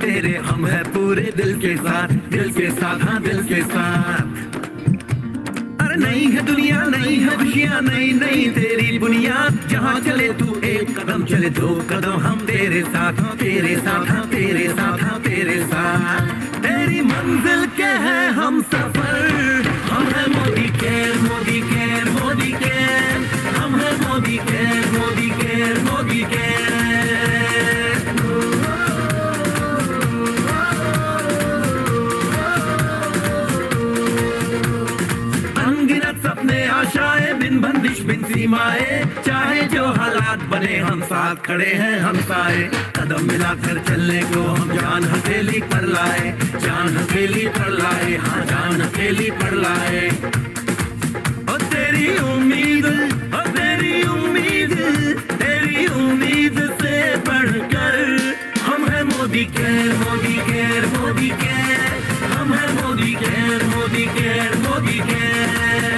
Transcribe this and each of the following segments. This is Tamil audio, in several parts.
तेरे हम है पूरे दिल के साथ दिल के साथ हाँ दिल के साथ अरे नहीं है दुनिया नहीं है खुशियाँ नहीं नहीं तेरी बुनियाद जहाँ चले तू एक कदम चले दो कदम हम तेरे साथ हाँ तेरे साथ हाँ तेरे साथ हाँ तेरे साथ तेरी मंजिल के है हम सफर हम है Modicare Modicare Modicare हम है Modicare Modicare Modicare अनगिनत सपने आशाएं बिन बंदिश बिन सीमाएं चाहे जो हालात बने हम साथ खड़े हैं हम साए कदम मिलाकर चलने को हम जान हथेली पर लाए जान हथेली पर लाए हाँ जान हथेली पर लाए ओ तेरी उम्मीद ओ तेरी उम्मीद तेरी उम्मीद से बढ़कर हम है Modicare Modicare Modicare हम है Modicare Modicare Modicare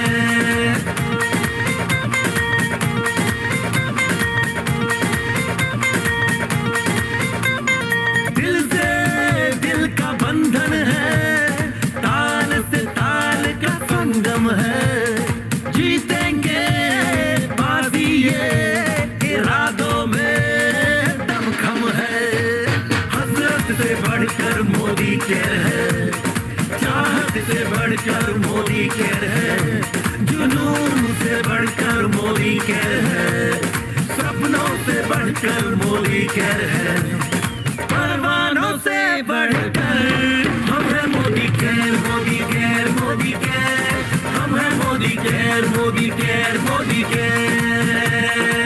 दिल से दिल का बंधन है ताल से ताल का संगम है जीतेंगे बाजी ये इरादों में दमखम है हसरत से बढ़कर मोदी केयर है चाहत से बढ़कर मोदी केयर है जुनून से बढ़कर मोदी केयर है सपनों से बढ़कर मोदी केयर है परवानों से बढ़कर हम है Modicare Modicare Modicare हम है Modicare Modicare Modicare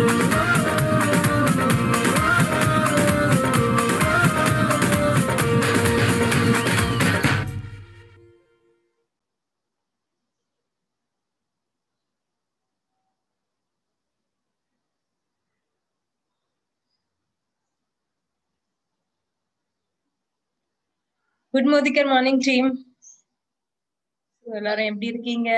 good Modicare morning team எல்லாரும் எப்படி இருக்கீங்க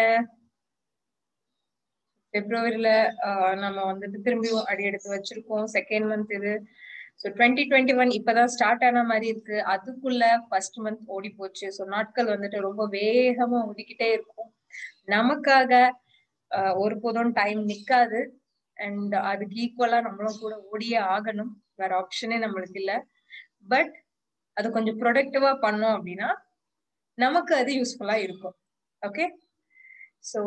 பிப்ரவரியில ஆஹ், நம்ம வந்துட்டு திரும்பியும் அடி எடுத்து வச்சிருக்கோம் செகண்ட் மந்த் இது ஸோ டுவெண்ட்டி டுவெண்ட்டி ஒன் இப்பதான் ஸ்டார்ட் ஆன மாதிரி இருக்கு அதுக்குள்ள ஃபர்ஸ்ட் மந்த் ஓடி போச்சு ஸோ நாட்கள் வந்துட்டு ரொம்ப வேகமா ஓடிக்கிட்டே இருக்கும் நமக்காக ஆஹ், ஒருபோதும் டைம் நிக்காது அண்ட் அதுக்கு ஈக்குவலா நம்மளும் கூட ஓடியே ஆகணும் வேற ஆப்ஷனே நம்மளுக்கு இல்ல பட் அது கொஞ்சம் ப்ரொடக்டிவா பண்ணோம் அப்படின்னா நமக்கு அது யூஸ்ஃபுல்லா இருக்கும் ஓகே ஸோ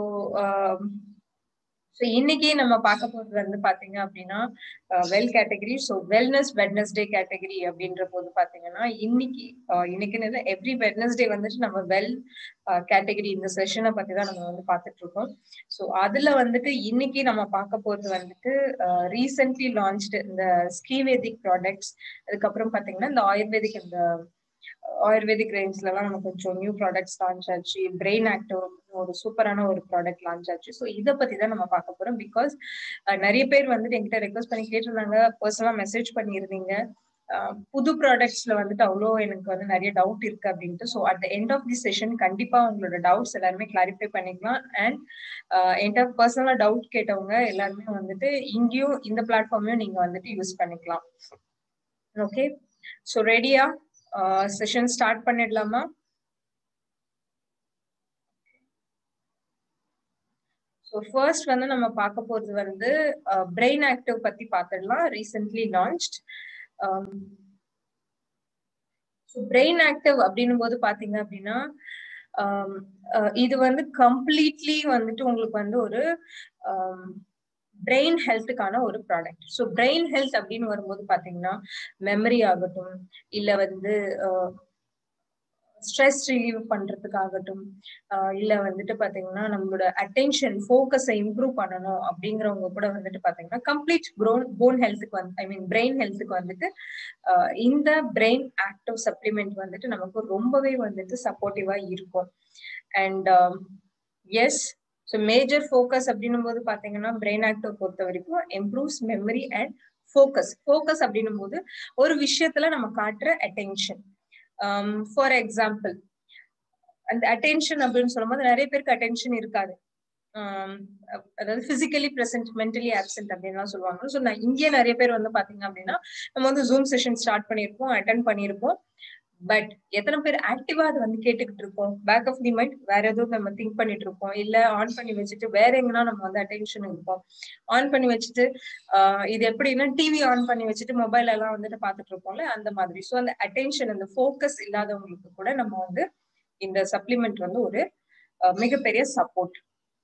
ஸோ இன்னைக்கு நம்ம பார்க்க போறது வந்து பாத்தீங்க அப்படின்னா well category so wellness Wednesday category அப்படின்ற போது பாத்தீங்கன்னா இன்னைக்கு அஹ், இன்னைக்குன்னு எவ்ரி வெட்னஸ்டே வந்துட்டு நம்ம வெல் கேட்டகரி இந்த செஷனை பத்தி தான் நம்ம வந்து பார்த்துட்டு இருக்கோம் ஸோ அதுல வந்துட்டு இன்னைக்கு நம்ம பார்க்க போறது வந்துட்டு ரீசென்ட்லி லான்ச்டு இந்த ஸ்ரீவேதிக் ப்ராடக்ட்ஸ் அதுக்கப்புறம் பாத்தீங்கன்னா இந்த ஆயுர்வேதிக் இந்த ஆயுர்வேதிக் ரேஞ்ச்ல எல்லாம் நம்ம கொஞ்சம் நியூ ப்ராடக்ட்ஸ் லான்ச் ஆச்சு பிரெயின் ஆக்டிவ் ஒரு சூப்பரான ஒரு ப்ராடக்ட் லான்ச் ஆச்சு ஸோ இதை பத்தி தான் நம்ம பார்க்க போறோம் பிகாஸ் நிறைய பேர் வந்துட்டு என்கிட்ட ரெக்வஸ்ட் பண்ணி கேட்டிருந்தாங்க பர்சனலா மெசேஜ் பண்ணியிருந்தீங்க அஹ் புது ப்ராடக்ட்ஸ்ல வந்துட்டு அவ்வளோ எனக்கு வந்து நிறைய டவுட் இருக்கு அப்படின்ட்டு so at the end of the session கண்டிப்பா உங்களோட டவுட்ஸ் எல்லாருமே கிளாரிஃபை பண்ணிக்கலாம் அண்ட் என்கிட்ட பர்சனலா டவுட் கேட்டவங்க எல்லாருமே வந்துட்டு இங்கேயும் இந்த பிளாட்ஃபார்மையும் நீங்க வந்துட்டு யூஸ் பண்ணிக்கலாம் ஓகே ஸோ ரெடியா செஷன் ஸ்டார்ட் பண்ணிடலாமா ஸோ ஃபர்ஸ்ட் வந்து நம்ம பார்க்க போறது வந்து பிரெயின் ஆக்டிவ் பத்தி பார்த்துடலாம் recently launched so brain active அப்படின்னும் போது பாத்தீங்க அப்படின்னா ஆம், அஹ் இது வந்து கம்ப்ளீட்லி வந்துட்டு உங்களுக்கு வந்து ஒரு பிரெயின் ஹெல்த்துக்கான ஒரு ப்ராடக்ட் ஸோ பிரெயின் ஹெல்த் அப்படின்னு வரும்போது பாத்தீங்கன்னா மெமரி ஆகட்டும் இல்ல வந்து ஸ்ட்ரெஸ் ரிலீவ் பண்றதுக்காகட்டும் ஆஹ் இல்ல வந்துட்டு பாத்தீங்கன்னா நம்மளோட அட்டென்ஷன் ஃபோக்கஸை இம்ப்ரூவ் பண்ணணும் அப்படிங்கிறவங்க கூட வந்துட்டு பாத்தீங்கன்னா கம்ப்ளீட் ப்ரோன் போன் ஹெல்த்துக்கு வந்து ஐ மீன் பிரெயின் ஹெல்த்துக்கு வந்துட்டு ஆஹ் இந்த பிரெயின் ஆக்டிவ் சப்ளிமெண்ட் வந்துட்டு நமக்கு ரொம்பவே வந்துட்டு சப்போர்ட்டிவா இருக்கும் and yes so major focus அப்படின்னும் போது பாத்தீங்கன்னா பிரெயின் ஆக்டிவ் பொறுத்த வரைக்கும் improves memory and focus focus அப்படின்னும் போது ஒரு விஷயத்துல நம்ம காட்டுற அட்டென்ஷன் ஃபார் எக்ஸாம்பிள் அந்த அட்டென்ஷன் அப்படின்னு சொல்லும்போது நிறைய பேருக்கு அட்டென்ஷன் இருக்காது அதாவது பிசிக்கலி பிரசன்ட் மென்டலி ஆப்சென்ட் அப்படின்லாம் சொல்லுவாங்க ஸோ நான் இங்கே நிறைய பேர் வந்து பாத்தீங்க அப்படின்னா நம்ம வந்து ஜூம் செஷன் ஸ்டார்ட் பண்ணியிருப்போம் அட்டன் பண்ணியிருப்போம் பட் எத்தனை பேர் ஆக்டிவா அதை வந்து கேட்டுக்கிட்டு இருக்கோம் பேக் ஆஃப் தி மைண்ட் வேற எதுவும் நம்ம திங்க் பண்ணிட்டு இருக்கோம் இல்ல ஆன் பண்ணி வச்சுட்டு வேற எங்கன்னா நம்ம வந்து அட்டென்ஷன் இருப்போம் ஆன் பண்ணி வச்சுட்டு ஆஹ் இது எப்படின்னா டிவி ஆன் பண்ணி வச்சுட்டு மொபைல் எல்லாம் வந்துட்டு பாத்துட்டு இருப்போம்ல அந்த மாதிரி ஸோ அந்த அட்டென்ஷன் அந்த ஃபோக்கஸ் இல்லாதவங்களுக்கு கூட நம்ம வந்து இந்த சப்ளிமெண்ட் வந்து ஒரு மிகப்பெரிய சப்போர்ட்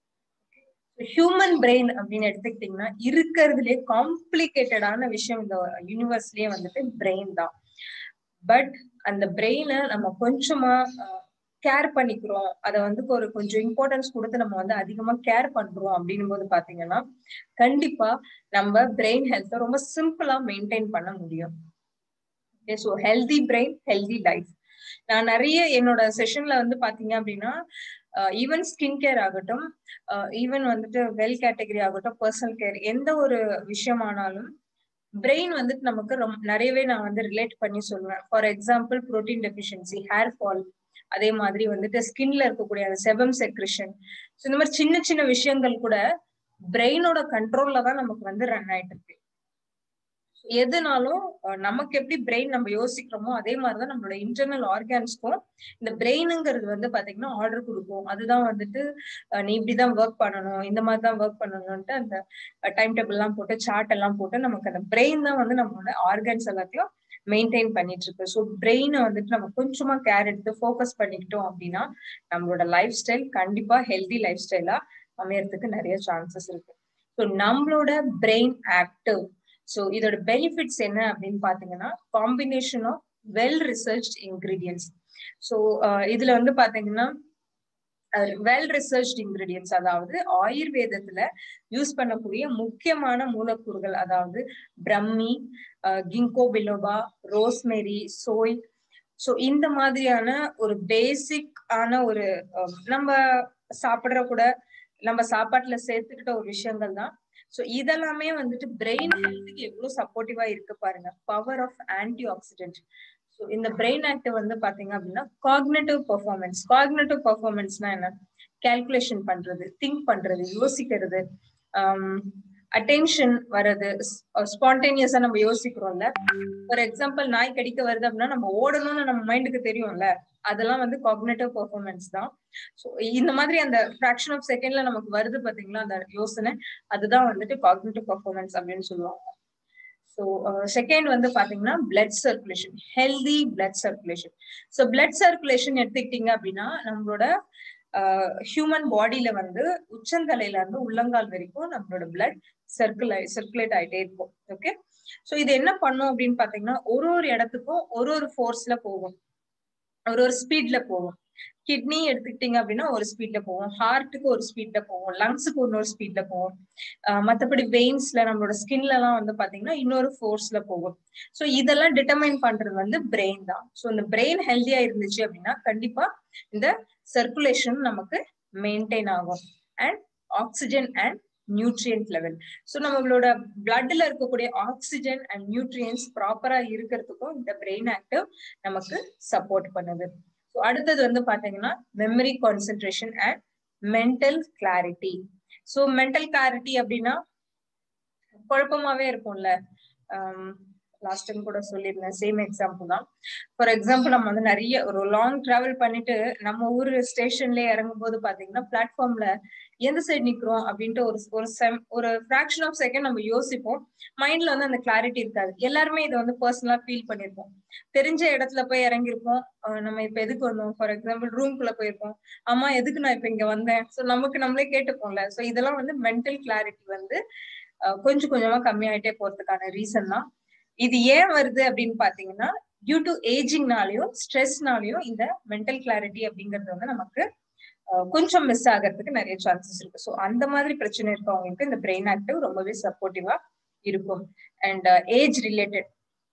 ஹியூமன் பிரெயின் அப்படின்னு எடுத்துக்கிட்டீங்கன்னா இருக்கிறதுலே காம்ப்ளிகேட்டடான விஷயம் இந்த யூனிவர்ஸ்லயே வந்துட்டு பிரெயின் தான் பட் அந்த பிரெயினை நம்ம கொஞ்சமா கேர் பண்ணிக்கிறோம் அதை வந்து ஒரு கொஞ்சம் இம்பார்ட்டன்ஸ் கொடுத்து நம்ம வந்து அதிகமா கேர் பண்றோம் அப்படின்னும் போது பாத்தீங்கன்னா கண்டிப்பா நம்ம பிரெயின் ஹெல்த்தை ரொம்ப சிம்பிளா மெயின்டைன் பண்ண முடியும் so healthy brain healthy life நான் நிறைய என்னோட செஷன்ல வந்து பாத்தீங்க அப்படின்னா ஈவன் ஸ்கின் கேர் ஆகட்டும் ஈவன் வந்துட்டு வெல் கேட்டகரி ஆகட்டும் பர்சனல் கேர் எந்த ஒரு விஷயமானாலும் பிரெயின் வந்துட்டு நமக்கு ரொம்ப நிறையவே நான் வந்து ரிலேட் பண்ணி சொல்லுவேன் for example protein deficiency hair fall அதே மாதிரி வந்துட்டு ஸ்கின்ல இருக்கக்கூடிய அந்த செபம் செக்ரிஷன் ஸோ இந்த மாதிரி சின்ன சின்ன விஷயங்கள் கூட பிரெயினோட கண்ட்ரோல்ல தான் நமக்கு வந்து ரன் ஆயிட்டு இருக்கு எதுனாலும் நமக்கு எப்படி பிரெயின் நம்ம யோசிக்கிறோமோ அதே மாதிரிதான் நம்மளோட இன்டர்னல் ஆர்கான்ஸ்க்கும் இந்த பிரெயினுங்கிறது வந்து பாத்தீங்கன்னா ஆர்டர் கொடுக்கும் அதுதான் வந்துட்டு நீ இப்படிதான் ஒர்க் பண்ணணும் இந்த மாதிரி தான் ஒர்க் பண்ணணும்ட்டு அந்த டைம் டேபிள் எல்லாம் போட்டு சார்ட் எல்லாம் போட்டு நமக்கு அந்த பிரெயின் தான் வந்து நம்மளோட ஆர்கான்ஸ் எல்லாத்தையும் மெயின்டைன் பண்ணிட்டு இருக்கு ஸோ பிரெயினை வந்துட்டு நம்ம கொஞ்சமா கேர் எடுத்து ஃபோக்கஸ் பண்ணிக்கிட்டோம் அப்படின்னா நம்மளோட லைஃப் ஸ்டைல் கண்டிப்பா ஹெல்தி லைஃப் ஸ்டைலா அமையறதுக்கு நிறைய சான்சஸ் இருக்கு ஸோ நம்மளோட பிரெயின் ஆக்டிவ் ஸோ இதோட பெனிஃபிட்ஸ் என்ன அப்படின்னு பாத்தீங்கன்னா combination of well research ingredients so இதுல வந்து பாத்தீங்கன்னா வெல் ரிசர்ச் இன்கிரீடியன்ஸ் அதாவது ஆயுர்வேதத்துல யூஸ் பண்ணக்கூடிய முக்கியமான மூலக்கூறுகள் அதாவது பிரம்மி கிங்கோ பிலோபா ரோஸ்மெரி சோய் ஸோ இந்த மாதிரியான ஒரு பேசிக் ஆன ஒரு நம்ம சாப்பிடுற கூட நம்ம சாப்பாட்டுல சேர்த்துக்கிட்ட ஒரு விஷயங்கள் தான் ஸோ இதெல்லாமே வந்துட்டு பிரெயின் ஹெல்த்துக்கு எவ்வளவு சப்போர்ட்டிவா இருக்கு பாருங்க power of antioxidant so இந்த பிரெயின் ஆக்டிவ் வந்து பாத்தீங்க அப்படின்னா காக்னேட்டிவ் பர்ஃபார்மன்ஸ் காக்னேட்டிவ் பர்ஃபார்மன்ஸ்னா என்ன கால்குலேஷன் பண்றது திங்க் பண்றது யோசிக்கிறது அட்டென்ஷன் வர்றது ஸ்பான்டேனியஸா நம்ம யோசிக்கிறோம்ல ஃபார் எக்ஸாம்பிள் நாய் கடிக்க வருது அப்படின்னா நம்ம ஓடணும்னு நம்ம மைண்டுக்கு தெரியும்ல அதெல்லாம் வந்து காக்னேட்டிவ் பர்ஃபார்மன்ஸ் தான் ஸோ இந்த மாதிரி அந்த ஃபிராக்ஷன் ஆஃப் செகண்ட்ல நமக்கு வருது பாத்தீங்களா அந்த யோசனை அதுதான் வந்துட்டு காக்னேட்டிவ் பர்ஃபார்மன்ஸ் அப்படின்னு சொல்லுவாங்க ஸோ செகண்ட் வந்து பாத்தீங்கன்னா blood circulation healthy blood circulation so blood circulation எடுத்துக்கிட்டீங்க அப்படின்னா நம்மளோட ஹியூமன் பாடியில வந்து உச்சந்தலையில இருந்து உள்ளங்கால் வரைக்கும் நம்மளோட பிளட் சர்க்குலை சர்க்குலேட் ஆயிட்டே இருக்கும் ஓகே ஸோ இது என்ன பண்ணும் அப்படின்னு பாத்தீங்கன்னா ஒரு ஒரு இடத்துக்கும் ஒரு ஒரு ஃபோர்ஸ்ல போகும் ஒரு ஒரு ஸ்பீட்ல போகும் கிட்னி எடுத்துக்கிட்டீங்க அப்படின்னா ஒரு ஸ்பீட்ல போவோம் ஹார்ட்டுக்கு ஒரு ஸ்பீட்ல போவோம் லங்ஸுக்கு இன்னொரு ஸ்பீட்ல போவோம் மற்றபடி வெயின்ஸ்ல நம்மளோட ஸ்கின்ல எல்லாம் வந்து பாத்தீங்கன்னா இன்னொரு ஃபோர்ஸ்ல போகும் ஸோ இதெல்லாம் டிட்டர்மைன் பண்றது வந்து பிரெயின் தான் ஸோ இந்த பிரெயின் ஹெல்த்தியா இருந்துச்சு அப்படின்னா கண்டிப்பா இந்த சர்க்குலேஷன் நமக்கு மெயின்டைன் ஆகும் and oxygen and nutrient level so நம்மளோட பிளட்ல இருக்கக்கூடிய ஆக்சிஜன் அண்ட் நியூட்ரியன்ஸ் ப்ராப்பரா இருக்கிறதுக்கும் இந்த பிரெயின் ஆக்டிவ் நமக்கு சப்போர்ட் பண்ணுது ஸோ அடுத்தது வந்து பாத்தீங்கன்னா memory concentration and mental clarity so mental clarity அப்படின்னா குழப்பமாவே இருக்கும்ல லாஸ்ட் டைம் கூட சொல்லியிருந்தேன் சேம் எக்ஸாம்பிள் தான் ஃபார் எக்ஸாம்பிள் நம்ம வந்து நிறைய ஒரு லாங் டிராவல் பண்ணிட்டு நம்ம ஊர் ஸ்டேஷன்லயே இறங்கும் போது பாத்தீங்கன்னா பிளாட்ஃபார்ம்ல எந்த சைடு நிக்கிறோம் அப்படின்ட்டு ஒரு ஒரு செம் ஒரு ஃபிராக்ஷன் ஆஃப் செகண்ட் நம்ம யோசிப்போம் மைண்ட்ல வந்து அந்த கிளாரிட்டி இருக்காது எல்லாருமே இதை வந்து பர்சனலா ஃபீல் பண்ணிருப்போம் தெரிஞ்ச இடத்துல போய் இறங்கிருப்போம் நம்ம இப்ப எதுக்கு வந்தோம் ஃபார் எக்ஸாம்பிள் ரூம்குள்ள போயிருப்போம் ஆமா எதுக்கு நான் இப்ப இங்க வந்தேன் ஸோ நமக்கு நம்மளே கேட்டுப்போம்ல ஸோ இதெல்லாம் வந்து மென்டல் கிளாரிட்டி வந்து கொஞ்சம் கொஞ்சமா கம்மியாயிட்டே போறதுக்கான ரீசன் தான் இது ஏன் வருது அப்படின்னு பாத்தீங்கன்னா டியூ டு ஏஜிங்னாலயும் ஸ்ட்ரெஸ்னாலயும் இந்த மென்டல் கிளாரிட்டி அப்படிங்கிறது வந்து நமக்கு கொஞ்சம் மிஸ் ஆகிறதுக்கு நிறைய சான்சஸ் இருக்கு ஸோ அந்த மாதிரி பிரச்சனை இருக்கவங்களுக்கு இந்த பிரெயின் ஆக்டிவ் ரொம்பவே சப்போர்ட்டிவா இருக்கும் and age related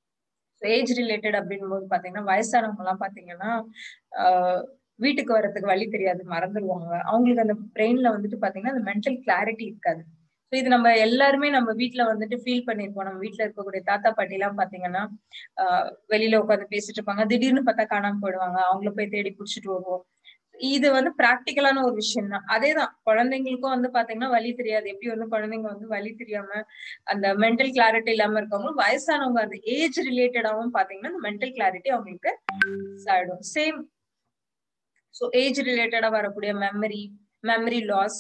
age related அப்படின் போது பாத்தீங்கன்னா வயசானவங்க எல்லாம் பாத்தீங்கன்னா வீட்டுக்கு வர்றதுக்கு வழி தெரியாது மறந்துடுவாங்க அவங்களுக்கு அந்த பிரெயின்ல வந்துட்டு பாத்தீங்கன்னா அந்த மென்டல் கிளாரிட்டி இருக்காது ஸோ இது நம்ம எல்லாருமே நம்ம வீட்டுல வந்துட்டு ஃபீல் பண்ணிருப்போம் நம்ம வீட்டுல இருக்கக்கூடிய தாத்தா பாட்டி எல்லாம் பாத்தீங்கன்னா வெளியில உட்காந்து பேசிட்டு இருப்பாங்க திடீர்னு பார்த்தா காணாம போயிடுவாங்க அவங்கள போய் தேடி பிடிச்சிட்டு வருவோம் இது வந்து பிராக்டிக்கலான ஒரு விஷயம் தான் அதேதான் குழந்தைங்களுக்கும் வந்து பாத்தீங்கன்னா வழி தெரியாது எப்படி வந்து குழந்தைங்க வந்து வழி தெரியாம அந்த மென்டல் கிளாரிட்டி இல்லாம இருக்கவங்க வயசானவங்க அந்த ஏஜ் ரிலேட்டடாவும் பாத்தீங்கன்னா அந்த மென்டல் கிளாரிட்டி அவங்களுக்கு ஆயிடும் சேம் ஸோ ஏஜ் ரிலேட்டடா வரக்கூடிய மெமரி மெமரி லாஸ்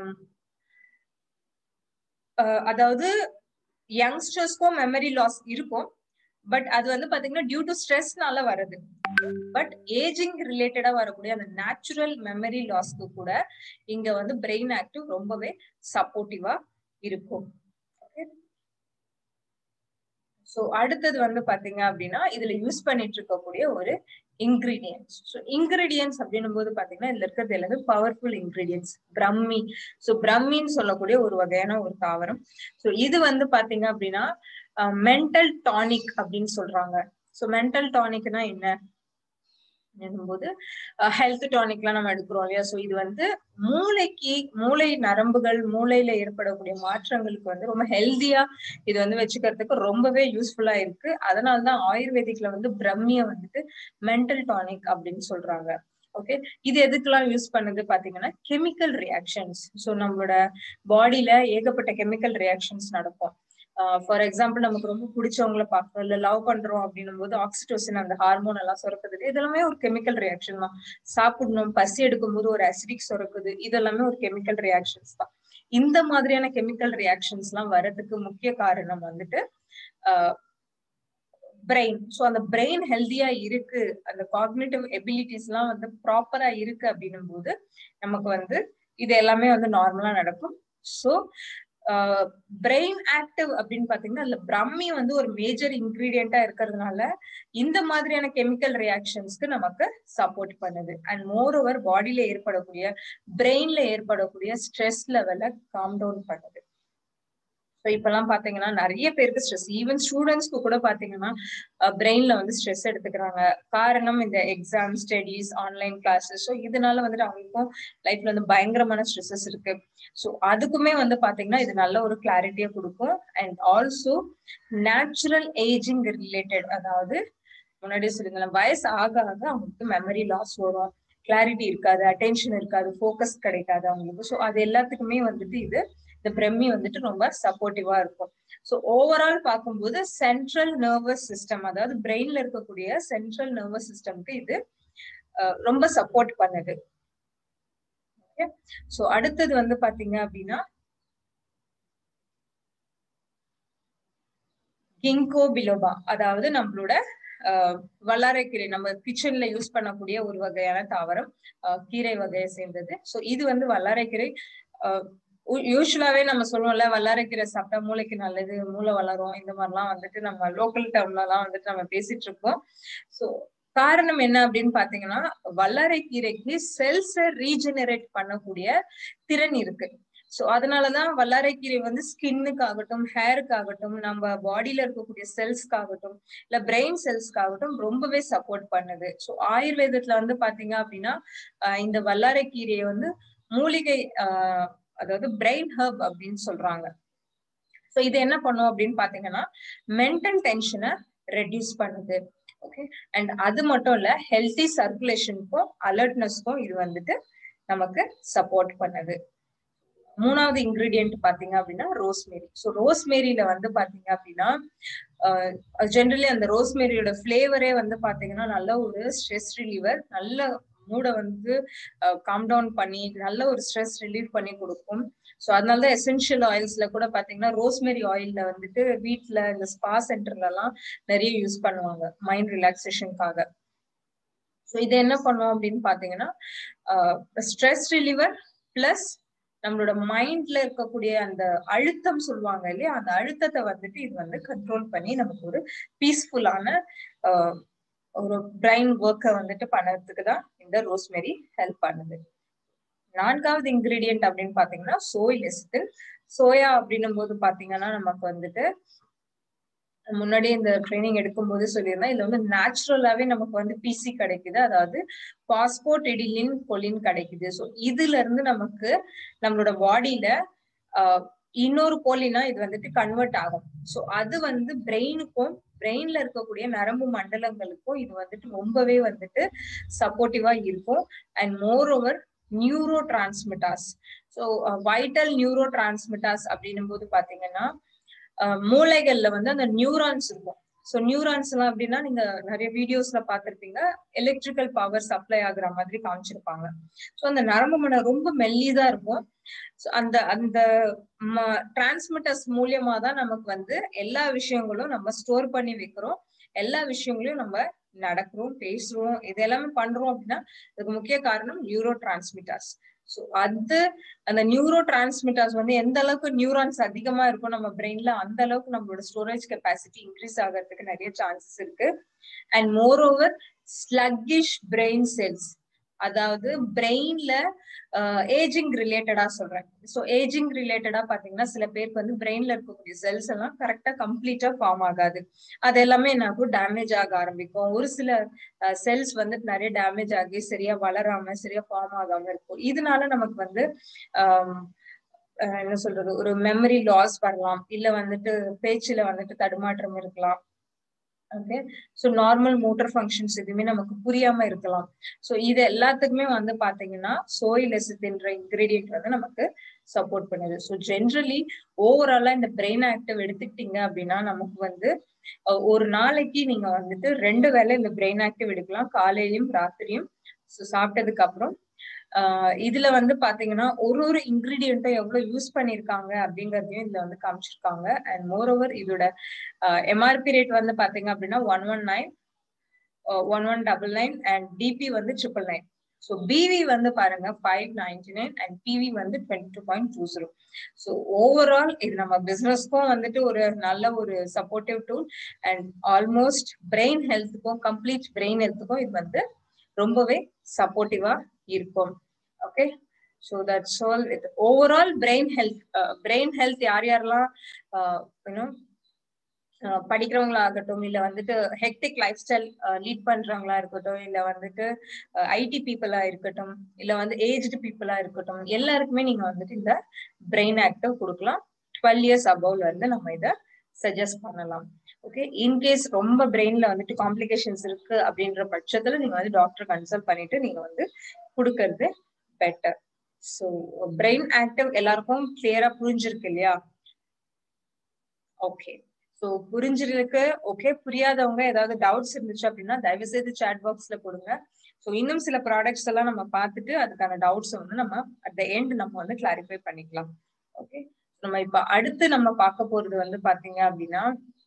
அதாவது யங்ஸ்டர்ஸ்க்கும் மெமரி லாஸ் இருக்கும் பட் அது வந்து பாத்தீங்கன்னா டியூ டு ஸ்ட்ரெஸ்னால வருது பட் ஏஜிங் ரிலேட்டடா வரக்கூடிய அந்த நேச்சுரல் மெமரி லாஸ்க்கு கூட இங்க வந்து பிரெயின் ஆக்டிவ் ரொம்பவே சப்போர்ட்டிவா இருக்கும் ஸோ அடுத்தது வந்து பாத்தீங்க அப்படின்னா இதுல யூஸ் பண்ணிட்டு இருக்கக்கூடிய ஒரு இன்கிரீடியன்ஸ் ஸோ இன்கிரீடியன்ஸ் அப்படின்னும் போது பாத்தீங்கன்னா இதுல இருக்கிறது எல்லாமே பவர்ஃபுல் இன்கிரீடியன்ஸ் பிரம்மி ஸோ பிரம்மின்னு சொல்லக்கூடிய ஒரு வகையான ஒரு தாவரம் ஸோ இது வந்து பாத்தீங்க அப்படின்னா மென்டல் டானிக் அப்படின்னு சொல்றாங்க ஸோ மென்டல் டானிக்னா என்ன போது ஹெல்த் டானிக்லாம் நம்ம எடுக்கிறோம் இல்லையா ஸோ இது வந்து மூளைக்கு மூளை நரம்புகள் மூளையில ஏற்படக்கூடிய மாற்றங்களுக்கு வந்து ரொம்ப ஹெல்தியா இது வந்து வச்சுக்கிறதுக்கு ரொம்பவே யூஸ்ஃபுல்லா இருக்கு அதனாலதான் ஆயுர்வேதிக்ல வந்து பிரம்மிய வந்துட்டு மென்டல் டானிக் அப்படின்னு சொல்றாங்க ஓகே இது எதுக்கெல்லாம் யூஸ் பண்ணுது பாத்தீங்கன்னா கெமிக்கல் ரியாக்ஷன்ஸ் ஸோ நம்மளோட பாடியில ஏகப்பட்ட கெமிக்கல் ரியாக்ஷன்ஸ் நடக்கும் ஃபார் எக்ஸாம்பிள் நமக்கு ரொம்ப பிடிச்சவங்கள பார்க்கணும் இல்ல லவ் பண்றோம் அப்படின்னும் போது ஆக்சிடோசின் அந்த ஹார்மோன் எல்லாம் சுரக்குது இதெல்லாமே ஒரு கெமிக்கல் ரியாக்ஷன் தான் சாப்பிடணும் பசி எடுக்கும் போது ஒரு அசிடிக் சுரக்குது இதெல்லாமே ஒரு கெமிக்கல் ரியாக்ஷன்ஸ் தான் இந்த மாதிரியான கெமிக்கல் ரியாக்ஷன்ஸ் எல்லாம் வர்றதுக்கு முக்கிய காரணம் வந்துட்டு பிரெயின் ஸோ அந்த பிரெயின் ஹெல்த்தியா இருக்கு அந்த காக்னேட்டிவ் எபிலிட்டிஸ் எல்லாம் வந்து ப்ராப்பரா இருக்கு அப்படின்னும் போது நமக்கு வந்து இது எல்லாமே வந்து நார்மலா நடக்கும் ஸோ பிரெயின் ஆக்டிவ் அப்படின்னு பாத்தீங்கன்னா அதுல பிரம்மி வந்து ஒரு மேஜர் இன்கிரீடியண்டா இருக்கிறதுனால இந்த மாதிரியான கெமிக்கல் ரியாக்ஷன்ஸ்க்கு நமக்கு சப்போர்ட் பண்ணுது அண்ட் மோர் ஓவர் பாடியில ஏற்படக்கூடிய பிரெயின்ல ஏற்படக்கூடிய ஸ்ட்ரெஸ் லெவலை காம் டவுன் பண்ணுது ஸோ இப்பெல்லாம் பாத்தீங்கன்னா நிறைய பேருக்கு ஸ்ட்ரெஸ் ஈவன் ஸ்டூடெண்ட்ஸ்க்கு கூட பாத்தீங்கன்னா பிரெயின்ல வந்து ஸ்ட்ரெஸ் எடுத்துக்கிறாங்க காரணம் இந்த exam studies online classes so இதனால வந்துட்டு அவங்களுக்கும் லைஃப்ல வந்து பயங்கரமான ஸ்ட்ரெஸ்ஸஸ் இருக்கு ஸோ அதுக்குமே வந்து பாத்தீங்கன்னா இது நல்ல ஒரு கிளாரிட்டியை கொடுக்கும் and also natural ageing related அதாவது முன்னாடியே சொல்லுங்களேன் வயசு ஆக ஆக அவங்களுக்கு மெமரி லாஸ் வரும் கிளாரிட்டி இருக்காது அட்டென்ஷன் இருக்காது ஃபோக்கஸ் கிடைக்காது அவங்களுக்கு ஸோ அது எல்லாத்துக்குமே வந்துட்டு இது இந்த பிரம்மி வந்துட்டு ரொம்ப சப்போர்ட்டிவா இருக்கும் ஸோ ஓவரால் பார்க்கும்போது சென்ட்ரல் நர்வஸ் சிஸ்டம் அதாவது பிரெயின்ல இருக்கக்கூடிய சென்ட்ரல் நர்வஸ் சிஸ்டம்க்கு இது ரொம்ப சப்போர்ட் பண்ணுது ஓகே ஸோ அடுத்தது வந்து பாத்தீங்க அப்படின்னா கிங்கோ பிலோபா அதாவது நம்மளோட வல்லாரைக்கீரை நம்ம கிச்சன்ல யூஸ் பண்ணக்கூடிய ஒரு வகையான தாவரம் கீரை வகையை சேர்ந்தது ஸோ இது வந்து வல்லாரைக்கீரை யூஸ்வலாவே நம்ம சொல்லுவோம்ல வல்லாரைக்கீரை சாப்பிட்டா மூளைக்கு நல்லது மூளை வளரும் இந்த மாதிரிலாம் வந்துட்டு நம்ம லோக்கல் டவுன்ல எல்லாம் வந்துட்டு நம்ம பேசிட்டு இருக்கோம் ஸோ காரணம் என்ன அப்படின்னு பாத்தீங்கன்னா வல்லாரைக்கீரைக்கு செல்ஸை ரீஜெனரேட் பண்ணக்கூடிய திறன் இருக்கு சோ அதனாலதான் வல்லாரைக்கீரை வந்து ஸ்கின்னுக்காகட்டும் ஹேருக்காகட்டும் நம்ம பாடியில இருக்கக்கூடிய செல்ஸ்க்காகட்டும் இல்ல பிரெயின் செல்ஸ்க்காகட்டும் ரொம்பவே சப்போர்ட் பண்ணுது ஸோ ஆயுர்வேதத்துல வந்து பாத்தீங்க அப்படின்னா இந்த வல்லாரைக்கீரையை வந்து மூலிகை ஆஹ் அதாவது பிரெயின் ஹர்ப் அப்படின்னு சொல்றாங்க ஸோ இது என்ன பண்ணும் அப்படின்னு பாத்தீங்கன்னா மென்டல் டென்ஷனை ரெடியூஸ் பண்ணுது ஓகே அண்ட் அது மட்டும் இல்ல ஹெல்த்தி சர்க்குலேஷனுக்கும் அலர்ட்னஸ்க்கும் இது வந்துட்டு நமக்கு சப்போர்ட் பண்ணுது மூணாவது இன்கிரீடியன்ட் பாத்தீங்க அப்படின்னா ரோஸ்மேரி ஸோ ரோஸ்மேரியில வந்து பாத்தீங்க அப்படின்னா ஜென்ரலி அந்த ரோஸ்மேரியோட ஃபிளேவரே வந்து பாத்தீங்கன்னா நல்ல ஒரு ஸ்ட்ரெஸ் ரிலீவர் நல்ல மூடை வந்து காம் டவுன் பண்ணி நல்ல ஒரு ஸ்ட்ரெஸ் ரிலீவ் பண்ணி கொடுக்கும் ஸோ அதனால தான் எசென்ஷியல் ஆயில்ஸ்ல கூட பாத்தீங்கன்னா ரோஸ்மெரி ஆயில்ல வந்துட்டு வீட்டுல இந்த ஸ்பா சென்டர்ல எல்லாம் நிறைய யூஸ் பண்ணுவாங்க மைண்ட் ரிலாக்ஸேஷனுக்காக ஸோ இது என்ன பண்ணுவோம் அப்படின்னு பாத்தீங்கன்னா ஸ்ட்ரெஸ் ரிலீவர் பிளஸ் நம்மளோட மைண்ட்ல இருக்கக்கூடிய அந்த அழுத்தம் சொல்லுவாங்க இல்லையா அந்த அழுத்தத்தை வந்துட்டு இது வந்து கண்ட்ரோல் பண்ணி நமக்கு ஒரு பீஸ்ஃபுல்லான ஒரு பிரைன் ஒர்க்கை வந்துட்டு பண்ணறதுக்கு தான் இந்த ரோஸ்மெரி ஹெல்ப் பண்ணுது நான்காவது இன்கிரீடியன்ட் அப்படின்னு பாத்தீங்கன்னா சோய் லெசித்தின் சோயா அப்படின்னும் போது பாத்தீங்கன்னா நமக்கு வந்துட்டு முன்னாடி இந்த ட்ரைனிங் எடுக்கும் போது சொல்லியிருந்தேன் இதுல வந்து நேச்சுரலாவே நமக்கு வந்து பிசி கிடைக்குது அதாவது பாஸ்போர்ட் எடிலின் கொலின் கிடைக்குது ஸோ இதுல இருந்து நமக்கு நம்மளோட பாடியில இன்னொரு போலினா இது வந்துட்டு கன்வெர்ட் ஆகும் சோ அது வந்து பிரெயினுக்கும் பிரெயின்ல இருக்கக்கூடிய நரம்பு மண்டலங்களுக்கும் இது வந்துட்டு ரொம்பவே வந்துட்டு சப்போர்ட்டிவா இருக்கும் and moreover neurotransmitters so vital neurotransmitters அப்படின்னும் போது பாத்தீங்கன்னா மூளைகள்ல வந்து அந்த நியூரான்ஸ் இருக்கும் ஸோ நியூரான்ஸ் எல்லாம் அப்படின்னா நீங்க நிறைய வீடியோஸ்ல பார்த்திருப்பீங்க எலக்ட்ரிக்கல் பவர் சப்ளை ஆகுற மாதிரி காமிச்சிருப்பாங்க ஸோ அந்த நரம்பு மண்டலம் ரொம்ப மெல்லிதா இருக்கும் ஸோ அந்த அந்த டிரான்ஸ்மிட்டர்ஸ் மூலியமா தான் நமக்கு வந்து எல்லா விஷயங்களும் நம்ம ஸ்டோர் பண்ணி வைக்கிறோம் எல்லா விஷயங்களையும் நம்ம நடக்கிறோம் பேசுறோம் இது எல்லாமே பண்றோம் அப்படின்னா அதுக்கு முக்கிய காரணம் நியூரோ டிரான்ஸ்மிட்டர்ஸ் ஸோ அது அந்த நியூரோ டிரான்ஸ்மிட்டர்ஸ் வந்து எந்த அளவுக்கு நியூரான்ஸ் அதிகமா இருக்கும் நம்ம பிரெயின்ல அந்த அளவுக்கு நம்மளோட ஸ்டோரேஜ் கெப்பாசிட்டி இன்க்ரீஸ் ஆகிறதுக்கு நிறைய சான்சஸ் இருக்கு and moreover sluggish brain cells அதாவது பிரெயின்ல ஏஜிங் ரிலேட்டடா சொல்றேன் ஸோ ஏஜிங் ரிலேட்டடா பாத்தீங்கன்னா சில பேருக்கு வந்து பிரெயின்ல இருக்கக்கூடிய செல்ஸ் எல்லாம் கரெக்டா கம்ப்ளீட்டா ஃபார்ம் ஆகாது அது எல்லாமே என்ன ஆகும் டேமேஜ் ஆக ஆரம்பிக்கும் ஒரு சில செல்ஸ் வந்து நிறைய டேமேஜ் ஆகி சரியா வளராம சரியா ஃபார்ம் ஆகாம இருக்கும் இதனால நமக்கு வந்து என்ன சொல்றது ஒரு மெமரி லாஸ் வரலாம் இல்ல வந்துட்டு பேச்சுல வந்துட்டு தடுமாற்றம் இருக்கலாம் okay so normal motor functions எதுவுமே நமக்கு புரியாம இருக்கலாம் ஸோ இது எல்லாத்துக்குமே வந்து பாத்தீங்கன்னா சோய் லெசித்தின்ற இன்கிரீடியன்ட் வந்து நமக்கு சப்போர்ட் பண்ணுது ஸோ ஜென்ரலி ஓவராலா இந்த பிரெயின் ஆக்டிவ் எடுத்துக்கிட்டீங்க அப்படின்னா நமக்கு வந்து ஒரு நாளைக்கு நீங்க வந்துட்டு ரெண்டு வேளை இந்த பிரெயின் ஆக்டிவ் எடுக்கலாம் காலையிலயும் ராத்திரியும் ஸோ சாப்பிட்டதுக்கு அப்புறம் இதுல வந்து பாத்தீங்கன்னா ஒரு ஒரு இன்கிரீடியண்ட்டும் எவ்வளவு யூஸ் பண்ணிருக்காங்க அப்படிங்கறதையும் இதுல வந்து காமிச்சிருக்காங்க அண்ட் மோர் ஓவர் இதோட எம்ஆர்பி ரேட் வந்து பாத்தீங்க அப்படின்னா one one nine one one double nine and DP வந்து ட்ரிபிள் நைன் ஸோ பிவி வந்து பாருங்க five ninety nine and PV வந்து twenty two point two zero so overall இது நம்ம பிசினஸ்க்கும் வந்துட்டு ஒரு நல்ல ஒரு supportive tool and almost brain ஹெல்த்துக்கும் கம்ப்ளீட் பிரெயின் ஹெல்த்துக்கும் இது வந்து ரொம்பவே சப்போர்ட்டிவா இருக்கும் okay so that's all with overall brain health brain health யார் யாரெல்லாம் யூனோ படிக்கிறவங்களா இருக்கட்டும் இல்ல வந்துட்டு ஹெக்டிக் லைஃப் ஸ்டைல் லீட் பண்றவங்களா இருக்கட்டும் இல்ல வந்துட்டு ஐடி பீப்புளா இருக்கட்டும் இல்ல வந்து ஏஜ்டு பீப்புளா இருக்கட்டும் எல்லாருக்குமே நீங்க வந்துட்டு இந்த பிரெயின் ஆக்டிவ் கொடுக்கலாம் டுவெல் இயர்ஸ் அபவ்ல இருந்து நம்ம இதை சஜஸ்ட் பண்ணலாம் ஓகே இன்கேஸ் ரொம்ப பிரெயின்ல வந்துட்டு காம்ப்ளிகேஷன்ஸ் இருக்கு அப்படின்ற பட்சத்துல நீங்க வந்து டாக்டர் கன்சல்ட் பண்ணிட்டு நீங்க வந்து கொடுக்கறது பெட்டர் ஸோ பிரெயின் ஆக்டிவ் எல்லாருக்கும் கிளியரா புரிஞ்சிருக்கு இல்லையா ஓகே ஸோ புரிஞ்சிருக்கு ஓகே புரியாதவங்க ஏதாவது டவுட்ஸ் இருந்துச்சு அப்படின்னா தயவு செய்து சாட் பாக்ஸ்ல கொடுங்க ஸோ இன்னும் சில ப்ராடக்ட்ஸ் எல்லாம் நம்ம பார்த்துட்டு அதுக்கான டவுட்ஸ் வந்து நம்ம அட் த எண்ட் நம்ம வந்து கிளாரிஃபை பண்ணிக்கலாம் ஓகே நம்ம இப்ப அடுத்து நம்ம பார்க்க போறது வந்து பாத்தீங்க அப்படின்னா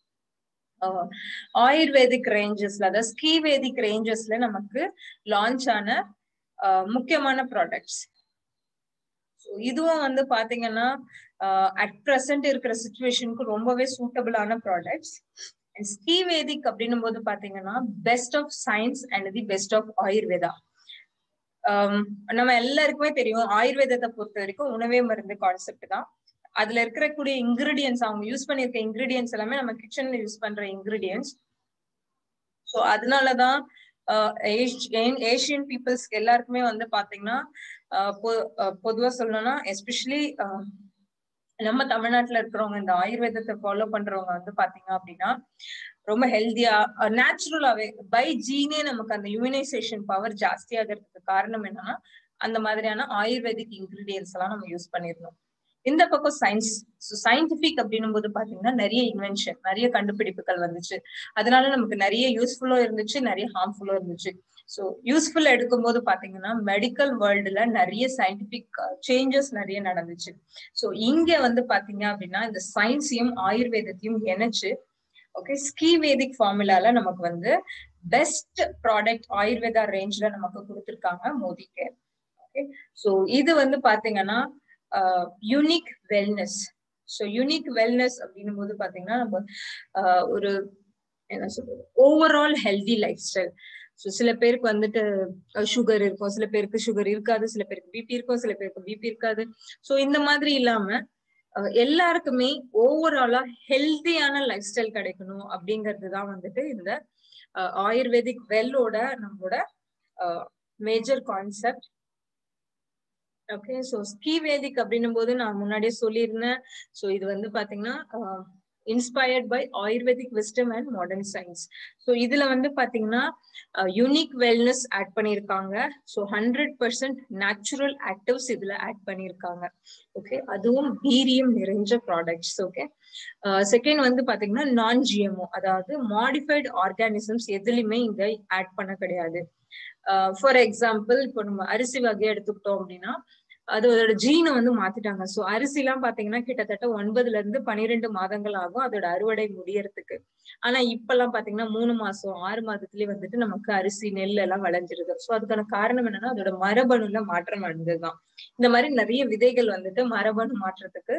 ஆயுர்வேதிக் ரேஞ்சஸ்ல அதாவது ஸ்கீவேதிக் ரேஞ்சஸ்ல நமக்கு லான்ச் ஆன முக்கியமான ப்ராடக்ட்ஸ் இதுவும் வந்து பாத்தீங்கன்னா அட் ப்ரெசன்ட் இருக்கிற சுச்சுவேஷனுக்கு ரொம்பவே சூட்டபிளான ப்ராடக்ட்ஸ் அண்ட் ஸ்கீவேதிக் அப்படின்னும் போது பாத்தீங்கன்னா best of science and the best of Ayurveda நம்ம எல்லாருக்குமே தெரியும் ஆயுர்வேதத்தை பொறுத்த வரைக்கும் உணவே மருந்து கான்செப்ட் தான் அதுல இருக்கக்கூடிய இன்கிரீடியன்ஸ் அவங்க யூஸ் பண்ணிருக்க இன்கிரீடியன்ஸ் எல்லாமே நம்ம கிச்சன்ல யூஸ் பண்ற இன்கிரீடியன்ஸ் ஸோ அதனாலதான் ஏஷியன் பீப்புள்ஸ் எல்லாருக்குமே வந்து பாத்தீங்கன்னா பொதுவா சொல்லணும்னா எஸ்பெஷலி நம்ம தமிழ்நாட்டுல இருக்கிறவங்க இந்த ஆயுர்வேதத்தை ஃபாலோ பண்றவங்க வந்து பாத்தீங்க அப்படின்னா ரொம்ப ஹெல்தியா நேச்சுரலாவே பை ஜீனே நமக்கு அந்த இம்யூனைசேஷன் பவர் ஜாஸ்தி ஆகிறதுக்கு காரணம் என்னன்னா அந்த மாதிரியான ஆயுர்வேதிக் இன்கிரீடியன்ஸ் எல்லாம் நம்ம யூஸ் பண்ணிருந்தோம் இந்த பக்கம் சயின்ஸ் சயின்டிபிக் அப்படின்னும் போது பாத்தீங்கன்னா நிறைய இன்வென்ஷன் நிறைய கண்டுபிடிப்புகள் வந்துச்சு அதனால நமக்கு நிறைய யூஸ்ஃபுல்லும் இருந்துச்சு நிறைய ஹார்ம்ஃபுல்லும் இருந்துச்சு ஸோ யூஸ்ஃபுல் எடுக்கும்போது பாத்தீங்கன்னா மெடிக்கல் வேர்ல்டுல நிறைய சயின்டிபிக் சேஞ்சஸ் நிறைய நடந்துச்சு ஸோ இங்க வந்து பாத்தீங்க அப்படின்னா இந்த சயின்ஸையும் ஆயுர்வேதத்தையும் இணைச்சு ஓகே ஸ்கீவேதிக் ஃபார்முலால நமக்கு வந்து பெஸ்ட் ப்ராடக்ட் ஆயுர்வேதா ரேஞ்ச்ல நமக்கு கொடுத்துருக்காங்க மோதி கேர் ஓகே ஸோ இது வந்து பாத்தீங்கன்னா unique wellness so unique wellness அப்படின்னும் போது பாத்தீங்கன்னா நம்ம ஒரு என்ன சொல்றது overall healthy lifestyle so சில பேருக்கு வந்துட்டு சுகர் இருக்கும் சில பேருக்கு சுகர் இருக்காது சில பேருக்கு பிபி இருக்கும் சில பேருக்கு பிபி இருக்காது ஸோ இந்த மாதிரி இல்லாம எல்லாருக்குமே ஓவராலா ஹெல்தியான லைஃப் ஸ்டைல் கிடைக்கணும் அப்படிங்கிறது தான் வந்துட்டு இந்த ஆயுர்வேதிக் வெல்லோட நம்மளோட major concept okay so Skeevedic அப்படின்னும் போது நான் முன்னாடியே சொல்லியிருந்தேன் ஸோ இது வந்து பாத்தீங்கன்னா inspired by Ayurvedic wisdom and modern science so இதுல வந்து பாத்தீங்கன்னா யூனிக் வெல்னஸ் ஆட் பண்ணியிருக்காங்க so hundred percent natural actives இதுல ஆட் பண்ணியிருக்காங்க ஓகே அதுவும் வீரியம் நிறைஞ்ச ப்ராடக்ட்ஸ் ஓகே செகண்ட் வந்து பாத்தீங்கன்னா நான் ஜிஎம்ஓ அதாவது மாடிஃபைடு ஆர்கானிசம்ஸ் எதுலையுமே இங்க ஆட் பண்ண கிடையாது ஃபார் எக்ஸாம்பிள் இப்போ நம்ம அரிசி வகையை எடுத்துக்கிட்டோம் அப்படின்னா அதோட ஜீனை வந்து மாத்திட்டாங்க சோ அரிசி எல்லாம் பாத்தீங்கன்னா கிட்டத்தட்ட ஒன்பதுல இருந்து பனிரெண்டு மாதங்கள் ஆகும் அதோட அறுவடை முடியறதுக்கு ஆனா இப்ப எல்லாம் பாத்தீங்கன்னா மூணு மாசம் ஆறு மாதத்துலயே வந்துட்டு நமக்கு அரிசி நெல் எல்லாம் விளைஞ்சிருது சோ அதுக்கான காரணம் என்னன்னா அதோட மரபணுல மாற்றம் அடைஞ்சதுதான் இந்த மாதிரி நிறைய விதைகள் வந்துட்டு மரபணு மாற்றத்துக்கு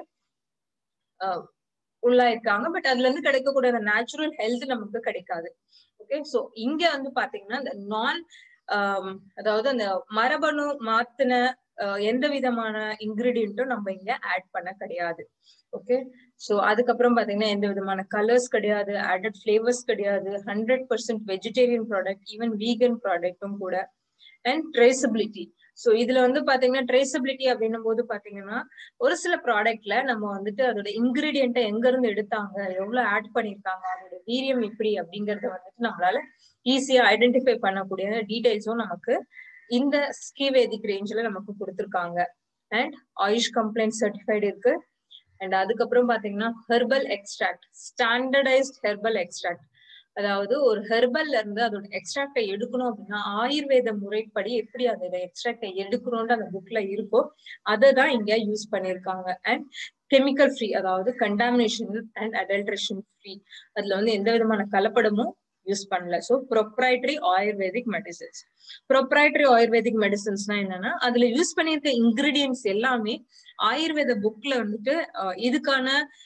ஆஹ் உள்ளாயிருக்காங்க பட் அதுல இருந்து கிடைக்கக்கூடிய அந்த நேச்சுரல் ஹெல்த் நமக்கு கிடைக்காது ஓகே சோ இங்க வந்து பாத்தீங்கன்னா இந்த நான் அதாவது அந்த மரபணு மாத்தின எந்த விதமான இன்கிரீடியன்ட்டும் நம்ம இங்க ஆட் பண்ண கிடையாது ஓகே சோ அதுக்கப்புறம் பாத்தீங்கன்னா எந்த விதமான கலர்ஸ் கிடையாது ஆடட் ஃபிளேவர்ஸ் கிடையாது hundred percent vegetarian product even vegan ப்ராடக்ட்டும் கூட அண்ட் ட்ரேசபிலிட்டி சோ இதுல வந்து பாத்தீங்கன்னா ட்ரேசபிலிட்டி அப்படின்னும் போது பாத்தீங்கன்னா ஒரு சில ப்ராடக்ட்ல நம்ம வந்துட்டு அதோட இன்கிரீடியண்ட்டை எங்க இருந்து எடுத்தாங்க எவ்வளவு ஆட் பண்ணிருக்காங்க அதோட வீரியம் எப்படி அப்படிங்கறத வந்துட்டு நம்மளால ஈஸியா ஐடென்டிஃபை பண்ணக்கூடிய டீடைல்ஸும் நமக்கு இந்த ஸ்கீவேதிக் ரேஞ்சில் நமக்கு கொடுத்துருக்காங்க அண்ட் ஆயுஷ் கம்ப்ளைண்ட் சர்டிஃபைடு இருக்கு அண்ட் அதுக்கப்புறம் பாத்தீங்கன்னா herbal extract standardised herbal extract அதாவது ஒரு ஹெர்பல்ல இருந்து அதோட எக்ஸ்ட்ராக்டை எடுக்கணும் அப்படின்னா ஆயுர்வேத முறைப்படி எப்படி அந்த எக்ஸ்ட்ராக்டை எடுக்கணும்னு அந்த புக்ல இருக்கோ அதை தான் இங்க யூஸ் பண்ணிருக்காங்க அண்ட் கெமிக்கல் ஃப்ரீ அதாவது கண்டாமினேஷன் அண்ட் அடல்ட்ரேஷன் ஃப்ரீ அதுல வந்து எந்த விதமான கலப்படமும் யூஸ் பண்ணல so proprietary Ayurvedic medicines proprietary Ayurvedic மெடிசன்ஸ்னா என்னன்னா அதுல யூஸ் பண்ணியிருக்க இன்கிரீடியன்ஸ் எல்லாமே ஆயுர்வேத புக்ல வந்துட்டு இதுக்கான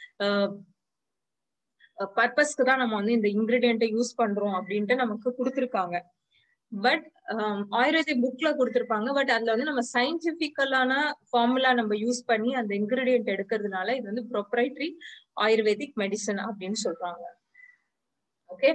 பர்பஸ்க்கு தான் நம்ம வந்து இந்த இன்கிரீடியண்ட்டை யூஸ் பண்றோம் அப்படின்ட்டு நமக்கு கொடுத்துருக்காங்க பட் ஆயுர்வேதிக் புக்ல கொடுத்துருப்பாங்க பட் அதுல வந்து நம்ம சயின்டிபிக்கலான ஃபார்முலா நம்ம யூஸ் பண்ணி அந்த இன்கிரீடியன்ட் எடுக்கிறதுனால இது வந்து ப்ரொப்ரைட்டரி ஆயுர்வேதிக் மெடிசன் அப்படின்னு சொல்றாங்க ஓகே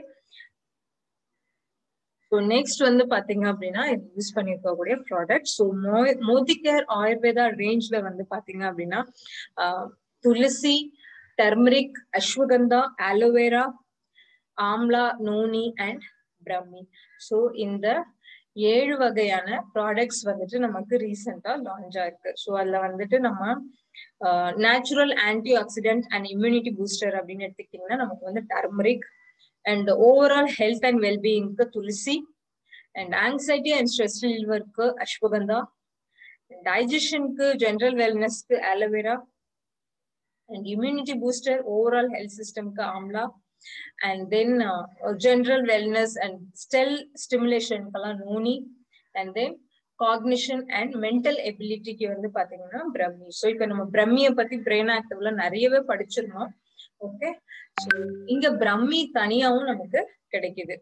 ஸோ நெக்ஸ்ட் வந்து பாத்தீங்க அப்படின்னா இது யூஸ் பண்ணிருக்கக்கூடிய ப்ராடக்ட் ஸோ மோ மோதி கேர் ஆயுர்வேதா ரேஞ்ச்ல வந்து பாத்தீங்க அப்படின்னா tulsi turmeric ashwagandha aloe vera amla noni and பிரம்மி so இந்த ஏழு வகையான ப்ராடக்ட்ஸ் வந்துட்டு நமக்கு ரீசெண்டா லான்ச் ஆயிருக்கு ஸோ அதுல வந்துட்டு நம்ம natural antioxidant and immunity booster அப்படின்னு எடுத்துக்கிட்டீங்கன்னா நமக்கு வந்து turmeric and overall health and வெல்பீயிங்க்கு tulsi and anxiety and stress ரிலீவருக்கு அஸ்வகந்தா டைஜஷனுக்கு ஜென்ரல் வெல்னஸ்க்கு aloe vera and immunity booster overall health சிஸ்டம்க்கு amla and then general wellness and ஸ்டெல் ஸ்டிமுலேஷனுக்கெல்லாம் noni and then cognition and mental எபிலிட்டிக்கு வந்து பாத்தீங்கன்னா பிரம்மி ஸோ இப்ப நம்ம பிரம்மியை பத்தி பிரெயின் ஆக்டிவ்ல நிறையவே படிச்சிருந்தோம் ஓகே ஸோ இங்க பிரம்மி தனியாவும் நமக்கு கிடைக்குது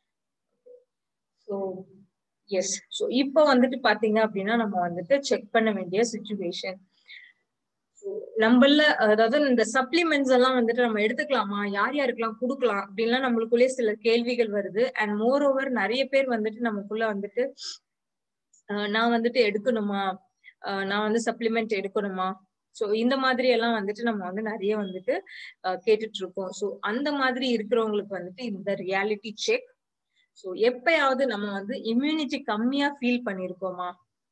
ஸோ எஸ் ஸோ இப்போ வந்துட்டு பாத்தீங்க அப்படின்னா நம்ம வந்துட்டு செக் பண்ண வேண்டிய சுச்சுவேஷன் நம்மள அதாவது இந்த சப்ளிமெண்ட்ஸ் எல்லாம் வந்துட்டு நம்ம எடுத்துக்கலாமா யார் யாருக்கெல்லாம் கொடுக்கலாம் அப்படின்லாம் நம்மளுக்குள்ளே சில கேள்விகள் வருது அண்ட் மோர் ஓவர் நிறைய பேர் வந்துட்டு நமக்குள்ள வந்துட்டு நான் வந்துட்டு எடுக்கணுமா நான் வந்து சப்ளிமெண்ட் எடுக்கணுமா சோ இந்த மாதிரி எல்லாம் வந்துட்டு நம்ம வந்து நிறைய வந்துட்டு கேட்டுட்டு இருக்கோம் சோ அந்த மாதிரி இருக்கிறவங்களுக்கு வந்துட்டு இந்த ரியாலிட்டி செக் சோ எப்பயாவது நம்ம வந்து இம்யூனிட்டி கம்மியா ஃபீல் பண்ணிருக்கோமா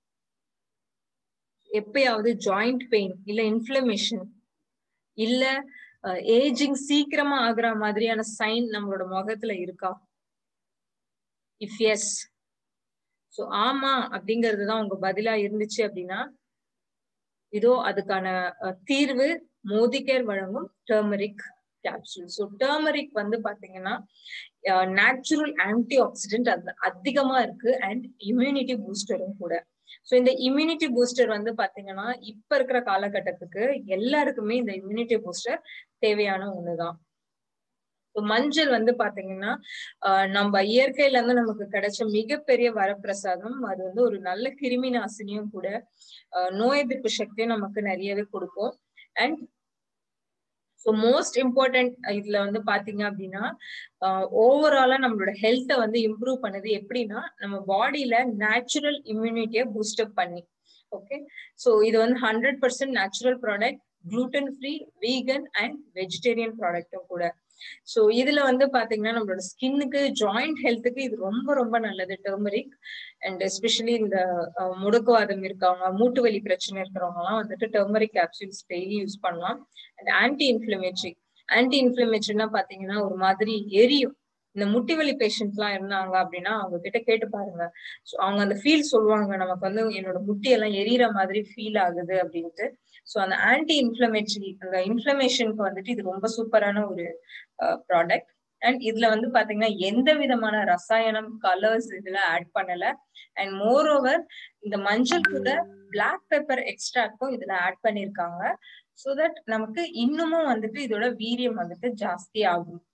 எப்பயாவது ஜாயிண்ட் பெயின் இல்ல இன்ஃபிளமேஷன் இல்ல ஏஜிங் சீக்கிரமா ஆகுற மாதிரியான சைன் நம்மளோட முகத்துல இருக்கா இஃப் எஸ் சோ ஆமா அப்படிங்கிறது தான் உங்க பதிலா இருந்துச்சு அப்படின்னா இதோ அதுக்கான தீர்வு மோதிகேர் வழங்கும் டர்மரிக் கேப்சூல் ஸோ டர்மரிக் வந்து பாத்தீங்கன்னா நேச்சுரல் ஆன்டி ஆக்சிடென்ட் அது அதிகமா இருக்கு அண்ட் இம்யூனிட்டி பூஸ்டரும் கூட ஸோ இந்த இம்யூனிட்டி பூஸ்டர் வந்து பாத்தீங்கன்னா இப்ப இருக்கிற காலகட்டத்துக்கு எல்லாருக்குமே இந்த இம்யூனிட்டி பூஸ்டர் தேவையான ஒண்ணுதான் மஞ்சள் வந்து பாத்தீங்கன்னா நம்ம இயற்கையில இருந்து நமக்கு கிடைச்ச மிகப்பெரிய வரப்பிரசாதம் அது வந்து ஒரு நல்ல கிருமி நாசினியும் கூட நோய் எதிர்ப்பு சக்தியும் நமக்கு நிறையவே கொடுக்கும் அண்ட் ஸோ மோஸ்ட் இம்பார்ட்டன்ட் இதுல வந்து பாத்தீங்க அப்படின்னா ஓவராலா நம்மளோட ஹெல்த்தை வந்து இம்ப்ரூவ் பண்ணுது எப்படின்னா நம்ம பாடியில நேச்சுரல் இம்யூனிட்டியை பூஸ்டப் பண்ணி ஓகே ஸோ இது வந்து hundred percent natural product gluten free vegan and vegetarian ப்ராடக்ட்டும் கூட ஸோ இதுல வந்து பாத்தீங்கன்னா நம்மளோட ஸ்கின்னுக்கு ஜாயிண்ட் ஹெல்த்துக்கு இது ரொம்ப ரொம்ப நல்லது டெர்மரிக் அண்ட் எஸ்பெஷலி இந்த அஹ், முடக்குவாதம் இருக்கவங்க மூட்டு வலி பிரச்சனை இருக்கிறவங்க எல்லாம் வந்துட்டு டெர்மரிக் கேப்சூல்ஸ் டெய்லி யூஸ் பண்ணலாம் அண்ட் ஆன்டி இன்ஃபிளமேட்டரி ஆன்டி இன்ஃபிளமேட்டரினா பாத்தீங்கன்னா ஒரு மாதிரி எரியும் இந்த முட்டி வலி பேஷண்ட் எல்லாம் இருந்தாங்க அப்படின்னா அவங்க கிட்ட கேட்டு பாருங்க ஸோ அவங்க அந்த ஃபீல் சொல்லுவாங்க நமக்கு வந்து என்னோட முட்டி எல்லாம் எரியற மாதிரி ஃபீல் ஆகுது அப்படின்ட்டு ஸோ அந்த ஆன்டி இன்ஃபிளமேட்டரி அந்த இன்ஃபிளமேஷனுக்கு வந்துட்டு இது ரொம்ப சூப்பரான ஒரு ப்ராடக்ட் அண்ட் இதுல வந்து பாத்தீங்கன்னா எந்த விதமான ரசாயனம் கலர்ஸ் இதுல ஆட் பண்ணல அண்ட் மோர் ஓவர் இந்த மஞ்சள் கூட பிளாக் பெப்பர் எக்ஸ்ட்ராக்டும் இதுல ஆட் பண்ணிருக்காங்க ஸோ தட் நமக்கு இன்னமும் வந்துட்டு இதோட வீரியம் வந்துட்டு ஜாஸ்தி ஆகும்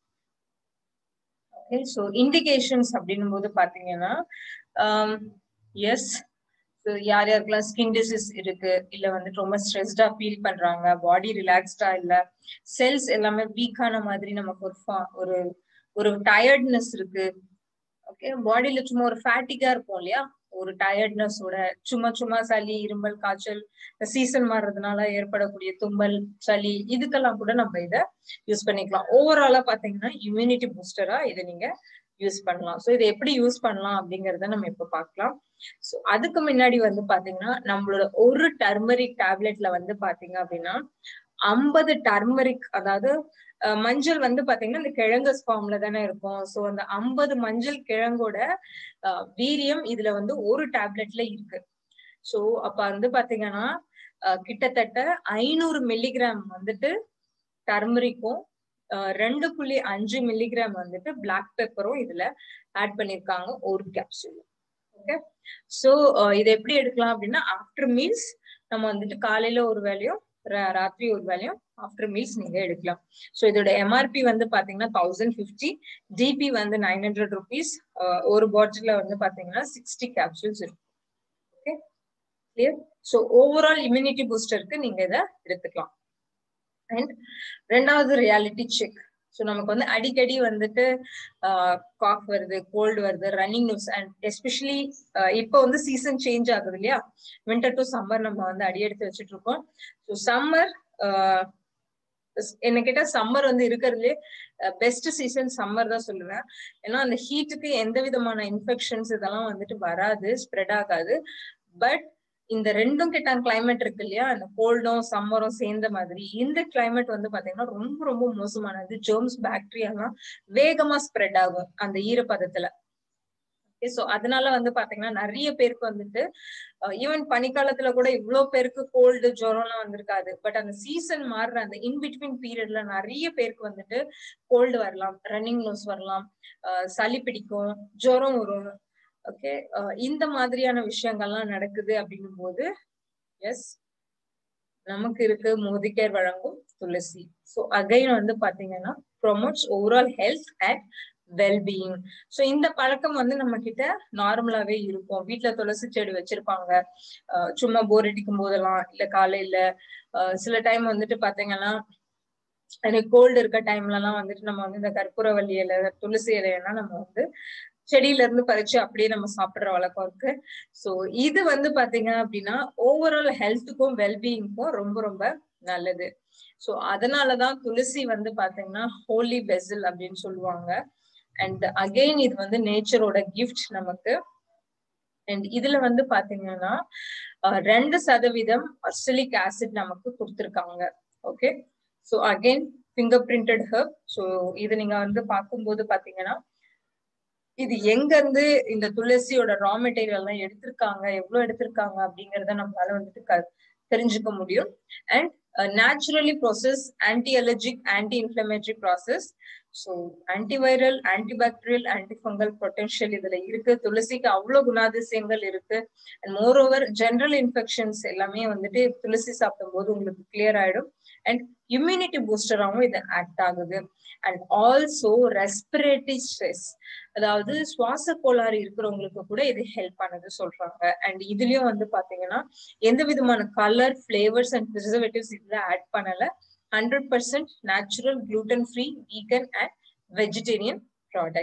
ஓகே ஸோ இண்டிகேஷன்ஸ் அப்படின்னும் போது பாத்தீங்கன்னா எஸ் யார் யாருக்கெல்லாம் ஸ்கின் டிசீஸ் இருக்கு இல்ல வந்துட்டு ரொம்ப ஸ்ட்ரெஸ்டா ஃபீல் பண்றாங்க பாடி ரிலாக்ஸ்டா இல்ல செல்ஸ் எல்லாமே வீக்கான மாதிரி நமக்கு ஒரு fa- ஒரு ஒரு டயர்ட்னஸ் இருக்கு ஓகே பாடியில சும்மா ஒரு ஃபேட்டிக்கா இருக்கும் இல்லையா ஒரு டயர்ட்னஸோட சும்மா சும்மா சளி இருமல் காய்ச்சல் சீசன் மாறுறதுனால ஏற்படக்கூடிய தும்மல் சளி இதுக்கெல்லாம் கூட நம்ம இதை யூஸ் பண்ணிக்கலாம் ஓவராலா பாத்தீங்கன்னா இம்யூனிட்டி பூஸ்டரா இதை நீங்க யூஸ் பண்ணலாம் ஸோ இதை எப்படி யூஸ் பண்ணலாம் அப்படிங்கறத நம்ம இப்ப பார்க்கலாம் ஸோ அதுக்கு முன்னாடி வந்து பாத்தீங்கன்னா நம்மளோட ஒரு டர்மரிக் டேப்லெட்ல வந்து பாத்தீங்க அப்படின்னா ஐம்பது டர்மரிக் அதாவது அஹ், மஞ்சள் வந்து பாத்தீங்கன்னா இந்த கிழங்கஸ் ஃபார்ம்ல தானே இருக்கும் ஸோ அந்த ஐம்பது மஞ்சள் கிழங்கோட அஹ், வீரியம் இதுல வந்து ஒரு டேப்லெட்ல இருக்கு ஸோ அப்ப வந்து பாத்தீங்கன்னா அஹ், கிட்டத்தட்ட ஐநூறு மில்லிகிராம் வந்துட்டு டர்மரிக்கும் ரெண்டு புள்ளி அஞ்சு மில்லிகிராம் வந்துட்டு பிளாக் பெப்பரும் இதுல ஆட் பண்ணிருக்காங்க ஒரு கேப்சூல் ஓகே சோ இதை எப்படி எடுக்கலாம் அப்படின்னா ஆஃப்டர் மீல்ஸ் நம்ம வந்துட்டு காலையில ஒரு வேலையும் ரா- ராத்திரி ஒரு வேலையும் ஆஃப்டர் மீல்ஸ் நீங்க எடுக்கலாம் சோ இதோட எம்ஆர்பி வந்து பாத்தீங்கன்னா தௌசண்ட் பிப்டி டிபி வந்து நைன் ஹண்ட்ரட் ருபீஸ் ஒரு பாட்டில வந்து பாத்தீங்கன்னா சிக்ஸ்டி கேப்சூல்ஸ் இருக்கும் okay clear so overall immunity பூஸ்டருக்கு நீங்க இதை எடுத்துக்கலாம் அண்ட் ரெண்டாவது ரியாலிட்டி செக் ஸோ நமக்கு வந்து அடிக்கடி வந்துட்டு காஃப் வருது கோல்டு வருது ரன்னிங் நியூஸ் அண்ட் எஸ்பெஷலி இப்போ வந்து சீசன் சேஞ்ச் ஆகுது இல்லையா வின்டர் டு சம்மர் நம்ம வந்து அடி எடுத்து வச்சுட்டு இருக்கோம் ஸோ சம்மர் என்ன கேட்டா சம்மர் வந்து இருக்கிறதுலே பெஸ்ட் சீசன் சம்மர் தான் சொல்லுவேன் ஏன்னா அந்த ஹீட்டுக்கு எந்த விதமான இன்ஃபெக்ஷன்ஸ் இதெல்லாம் வந்துட்டு வராது ஸ்ப்ரெட் ஆகாது பட் இந்த ரெண்டும் கிட்டான் கிளைமேட் இருக்கு இல்லையா அந்த கோல்டும் சம்மரும் சேர்ந்த மாதிரி இந்த கிளைமேட் வந்து பாத்தீங்கன்னா ரொம்ப ரொம்ப மோசமானது ஜெர்ம்ஸ் பாக்டீரியா எல்லாம் வேகமா ஸ்ப்ரெட் ஆகும் அந்த ஈரப்பதத்துல சோ அதனால வந்து பாத்தீங்கன்னா நிறைய பேருக்கு வந்துட்டு ஈவன் பனிக்காலத்துல கூட இவ்வளவு பேருக்கு கோல்டு ஜுரம்லாம் வந்திருக்காது பட் அந்த சீசன் மாறுற அந்த இன்பிட்வீன் பீரியட்ல நிறைய பேருக்கு வந்துட்டு கோல்டு வரலாம் ரன்னிங் நோஸ் வரலாம் அஹ் சளி பிடிக்கும் ஜுரம் வரும் ஓகே இந்த மாதிரியான விஷயங்கள்லாம் நடக்குது அப்படின்னும் போது எஸ் நமக்கு இருக்கு மோதிகேர் வழங்கும் துளசி ஸோ அகைன் வந்து பாத்தீங்கன்னா promotes overall health and wellbeing so இந்த பழக்கம் வந்து நம்ம கிட்ட நார்மலாவே இருக்கும் வீட்டுல துளசி செடி வச்சிருப்பாங்க அஹ் சும்மா போர் அடிக்கும் போதெல்லாம் இல்ல காலையில அஹ் சில டைம் வந்துட்டு பாத்தீங்கன்னா எனக்கு கோல்டு இருக்க டைம்ல எல்லாம் வந்துட்டு நம்ம வந்து இந்த கற்பூரவல்லி இலை துளசி இலையெல்லாம் நம்ம வந்து செடியில இருந்து பறிச்சு அப்படியே நம்ம சாப்பிடுற வழக்கம் இருக்கு சோ இது வந்து பாத்தீங்க அப்படின்னா ஓவரால் ஹெல்த்துக்கும் வெல்பீயிங்க்கும் ரொம்ப ரொம்ப நல்லது சோ அதனாலதான் துளசி வந்து பாத்தீங்கன்னா ஹோலி பெசில் அப்படின்னு சொல்லுவாங்க அண்ட் அகெயின் இது வந்து நேச்சரோட கிஃப்ட் நமக்கு அண்ட் இதுல வந்து பாத்தீங்கன்னா ரெண்டு சதவீதம் அர்சலிக் ஆசிட் நமக்கு கொடுத்துருக்காங்க okay so again fingerprinted herb so இது நீங்க வந்து பார்க்கும்போது பாத்தீங்கன்னா இது எங்க இருந்து இந்த துளசியோட ரா மெட்டீரியல் எல்லாம் எடுத்திருக்காங்க எவ்வளவு எடுத்திருக்காங்க அப்படிங்கறத நம்மளால வந்துட்டு தெரிஞ்சுக்க முடியும் and naturally process anti allergic anti inflammatory process so antiviral antibacterial antifungal potential இதுல இருக்கு துளசிக்கு அவ்வளவு குணாதிசயங்கள் இருக்கு and moreover general infections எல்லாமே வந்துட்டு துளசி சாப்பிடும் போது உங்களுக்கு கிளியர் ஆயிடும் அண்ட் இம்யூனிட்டி பூஸ்டராகவும் இது ஆக்ட் ஆகுது அண்ட் ஆல்சோ ரெஸ்பிரேட்டரி ஸ்ட்ரெஸ் அதாவது சுவாச கோளாறு இருக்கிறவங்களுக்கு கூட இது ஹெல்ப் பண்ணது சொல்றாங்க அண்ட் இதுலயும் வந்து பாத்தீங்கன்னா எந்த விதமான கலர் பிளேவர்ஸ் அண்ட் ப்ரிசர்வேட்டிவ்ஸ் இதுல ஆட் பண்ணல hundred percent natural gluten free vegan and vegetarian product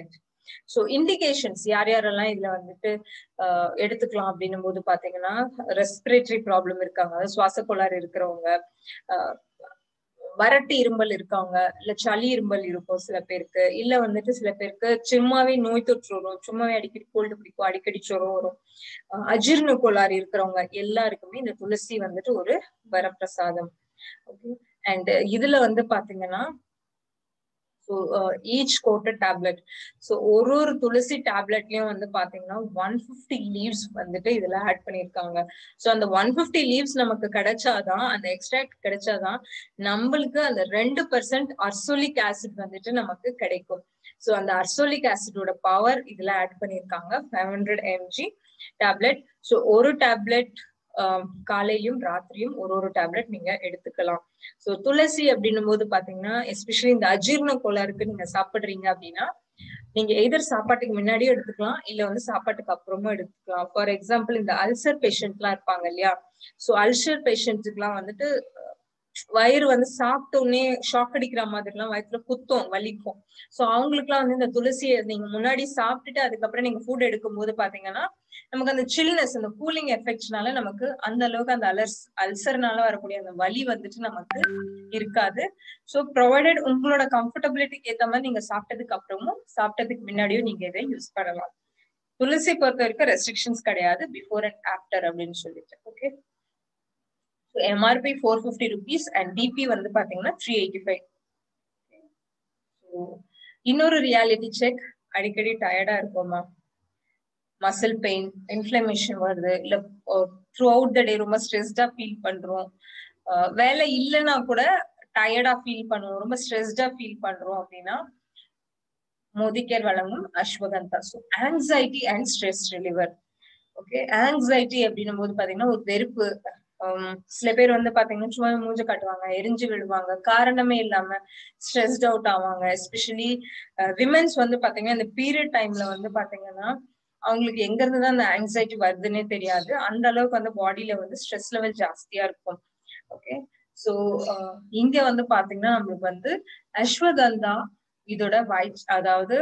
so indications யார் யாரெல்லாம் இதுல வந்துட்டு ஆஹ் எடுத்துக்கலாம் அப்படின்னும் போது பாத்தீங்கன்னா ரெஸ்பிரேட்டரி ப்ராப்ளம் இருக்காங்க அதாவது சுவாச கோளாறு இருக்கிறவங்க ஆஹ் வறட்டு இரும்பல் இருக்காங்க இல்ல சளி இரும்பல் இருக்கும் சில பேருக்கு இல்ல வந்துட்டு சில பேருக்கு சும்மாவே நோய் தொற்று வரும் சும்மாவே அடிக்கடி கோல்டு பிடிக்கும் அடிக்கடி ஜுரம் வரும் அஹ் அஜீரண கோளாறு இருக்கிறவங்க எல்லாருக்குமே இந்த துளசி வந்துட்டு ஒரு வரப்பிரசாதம் ஓகே அண்ட் இதுல வந்து பாத்தீங்கன்னா so each coated tablet so ஒரு ஒரு துளசி டேப்லெட்லயும் வந்து பாத்தீங்கன்னா ஒன் ஃபிஃப்டி லீவ்ஸ் வந்துட்டு இதுல ஆட் பண்ணியிருக்காங்க ஸோ அந்த ஒன் ஃபிஃப்டி லீவ்ஸ் நமக்கு கிடைச்சாதான் அந்த எக்ஸ்ட்ராக்ட் கிடைச்சாதான் நம்மளுக்கு அந்த ரெண்டு பர்சன்ட் அர்சோலிக் ஆசிட் வந்துட்டு நமக்கு கிடைக்கும் ஸோ அந்த அர்சோலிக் ஆசிடோட பவர் இதுல ஆட் பண்ணியிருக்காங்க five hundred mg tablet so ஒரு டேப்லெட் காலையிலும் ராத்திரியும் ஒரு ஒரு டேப்லெட் நீங்க எடுத்துக்கலாம் ஸோ துளசி அப்படின்னும் போது பாத்தீங்கன்னா எஸ்பெஷலி இந்த அஜீர்ண கோளாறுக்கு நீங்க சாப்பிடுறீங்க அப்படின்னா நீங்க எதர் சாப்பாட்டுக்கு முன்னாடியும் எடுத்துக்கலாம் இல்ல வந்து சாப்பாட்டுக்கு அப்புறமும் எடுத்துக்கலாம் ஃபார் எக்ஸாம்பிள் இந்த அல்சர் பேஷண்ட் எல்லாம் இருப்பாங்க இல்லையா ஸோ அல்சர் பேஷண்ட்டுக்கு எல்லாம் வந்துட்டு வயிறு வந்து சாப்பிட்ட உடனே ஷாக் அடிக்கிற மாதிரி எல்லாம் வயிற்றுல குத்தும் வலிக்கும் சோ அவங்களுக்கு எல்லாம் வந்து இந்த துளசியை நீங்க முன்னாடி சாப்பிட்டுட்டு அதுக்கப்புறம் நீங்க ஃபுட் எடுக்கும் போது பாத்தீங்கன்னா நமக்கு அந்த சில்னஸ் அந்த கூலிங் எஃபெக்ட்னால நமக்கு அந்த அளவுக்கு அந்த அலர்ஸ் அல்சர்னால வரக்கூடிய அந்த வலி வந்துட்டு நமக்கு இருக்காது சோ ப்ரொவைடட் உங்களோட கம்ஃபர்டபிலிட்டிக்கு ஏத்த மாதிரி நீங்க சாப்பிட்டதுக்கு அப்புறமும் சாப்பிட்டதுக்கு முன்னாடியும் நீங்க இதை யூஸ் பண்ணலாம் துளசி பொறுத்த வரைக்கும் ரெஸ்ட்ரிக்ஷன்ஸ் கிடையாது பிஃபோர் அண்ட் ஆஃப்டர் அப்படின்னு சொல்லிட்டு okay MRP four fifty rupees and DP வந்து பாத்தீங்கன்னா த்ரீ எயிட்டி ஃபைவ் இன்னொரு ரியாலிட்டி செக் அடிக்கடி டயர்டா இருக்கோமா மசில் பெயின் இன்ஃபிளமேஷன் வருது இல்ல த்ரூ அவுட் த டே ரொம்ப ஸ்ட்ரெஸ்டா ஃபீல் பண்றோம் வேலை இல்லைன்னா கூட டயர்டா ஃபீல் பண்ணுவோம் ரொம்ப ஸ்ட்ரெஸ்டா ஃபீல் பண்றோம் அப்படின்னா மோதிகேர் வழங்கும் ashwagandha so anxiety and stress reliever okay anxiety அப்படின்னும் போது பாத்தீங்கன்னா ஒரு வெறுப்பு சில பேர் வந்து பாத்தீங்கன்னா சும்மா மூஞ்ச காட்டுவாங்க எரிஞ்சு விடுவாங்க காரணமே இல்லாம ஸ்ட்ரெஸ்ட் அவுட் ஆவாங்க எஸ்பெஷலி விமென்ஸ் வந்து பாத்தீங்கன்னா இந்த பீரியட் டைம்ல வந்து பாத்தீங்கன்னா அவங்களுக்கு எங்க இருந்து தான் அந்த ஆங்ஸைட்டி வருதுன்னே தெரியாது அந்த அளவுக்கு வந்து பாடியில வந்து ஸ்ட்ரெஸ் லெவல் ஜாஸ்தியா இருக்கும் ஓகே சோ இங்க வந்து பாத்தீங்கன்னா நம்மளுக்கு வந்து அஸ்வகந்தா இதோட வைட் அதாவது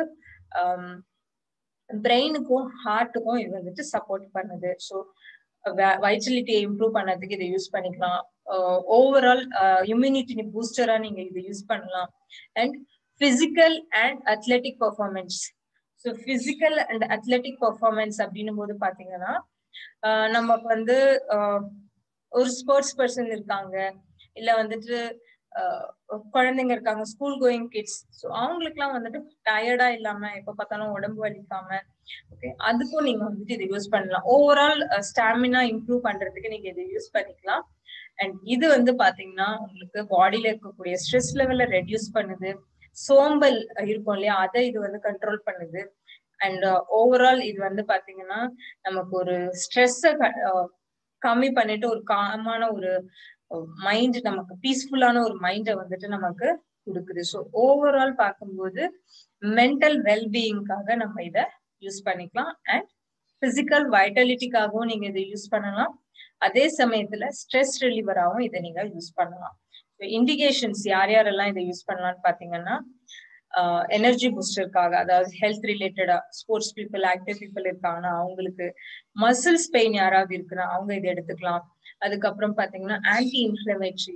பிரெயினுக்கும் ஹார்ட்டுக்கும் இது வந்துட்டு சப்போர்ட் பண்ணுது ஸோ வைட்டலிட்டியை இம்ப்ரூவ் பண்ணதுக்கு இதை யூஸ் பண்ணிக்கலாம் ஓவரால் இம்யூனிட்டி பூஸ்டரா நீங்க இதை யூஸ் பண்ணலாம் and physical and athletic performance so physical and athletic performance அப்படின்னும் போது பாத்தீங்கன்னா நமக்கு வந்து ஒரு ஸ்போர்ட்ஸ் பர்சன் இருக்காங்க இல்ல வந்துட்டு குழந்தைங்க இருக்காங்க ஸ்கூல் கோயிங் கிட்ஸ் ஸோ அவங்களுக்குலாம் வந்துட்டு டயர்டா இல்லாம எப்ப பார்த்தாலும் உடம்பு வலிக்காம ஓகே அதுக்கும் நீங்க வந்துட்டு இதை யூஸ் பண்ணலாம் ஓவரால் ஸ்டாமினா இம்ப்ரூவ் பண்றதுக்கு நீங்க இதை யூஸ் பண்ணிக்கலாம் அண்ட் இது வந்து பாத்தீங்கன்னா உங்களுக்கு பாடியில இருக்கக்கூடிய ஸ்ட்ரெஸ் லெவல்ல ரெடியூஸ் பண்ணுது சோம்பல் இருக்கும் இல்லையா அதை இது வந்து கண்ட்ரோல் பண்ணுது அண்ட் ஓவரால் இது வந்து பாத்தீங்கன்னா நமக்கு ஒரு ஸ்ட்ரெஸ்ஸ கம்மி பண்ணிட்டு ஒரு காமான ஒரு மைண்ட் நமக்கு பீஸ்ஃபுல்லான ஒரு மைண்டை வந்துட்டு நமக்கு கொடுக்குது ஸோ ஓவரால் பார்க்கும்போது மென்டல் வெல்பீயிங்காக நம்ம இதை யூஸ் பண்ணிக்கலாம் அண்ட் பிசிக்கல் வைட்டாலிட்டிக்காகவும் நீங்க இதை யூஸ் பண்ணலாம் அதே சமயத்துல ஸ்ட்ரெஸ் ரிலீவராகவும் இதை நீங்க யூஸ் பண்ணலாம் இண்டிகேஷன்ஸ் யார் யாரெல்லாம் இதை யூஸ் பண்ணலாம்னு பாத்தீங்கன்னா எனர்ஜி பூஸ்டருக்காக அதாவது ஹெல்த் ரிலேட்டடா ஸ்போர்ட்ஸ் பீப்புள் ஆக்டிவ் பீப்புள் இருக்காங்கன்னா அவங்களுக்கு மசில்ஸ் பெயின் யாராவது இருக்குன்னா அவங்க இதை எடுத்துக்கலாம் அதுக்கப்புறம் பாத்தீங்கன்னா ஆன்டி இன்ஃபிளமேட்டரி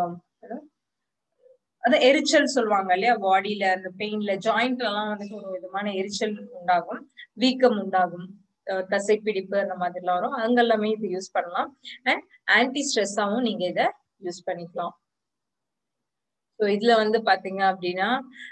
அது எரிச்சல் சொல்லுவாங்க இல்லையா பாடியில அந்த பெயின்ல ஜாயிண்ட்ல எல்லாம் வந்துட்டு ஒரு விதமான எரிச்சல் உண்டாகும் வீக்கம் உண்டாகும் தசை பிடிப்பு அந்த மாதிரிலாம் வரும் அங்க எல்லாமே இது யூஸ் பண்ணலாம் அண்ட் ஆன்டி ஸ்ட்ரெஸ்ஸாவும் நீங்க இதை யூஸ் பண்ணிக்கலாம் ஸோ இதுல வந்து பாத்தீங்க அப்படின்னா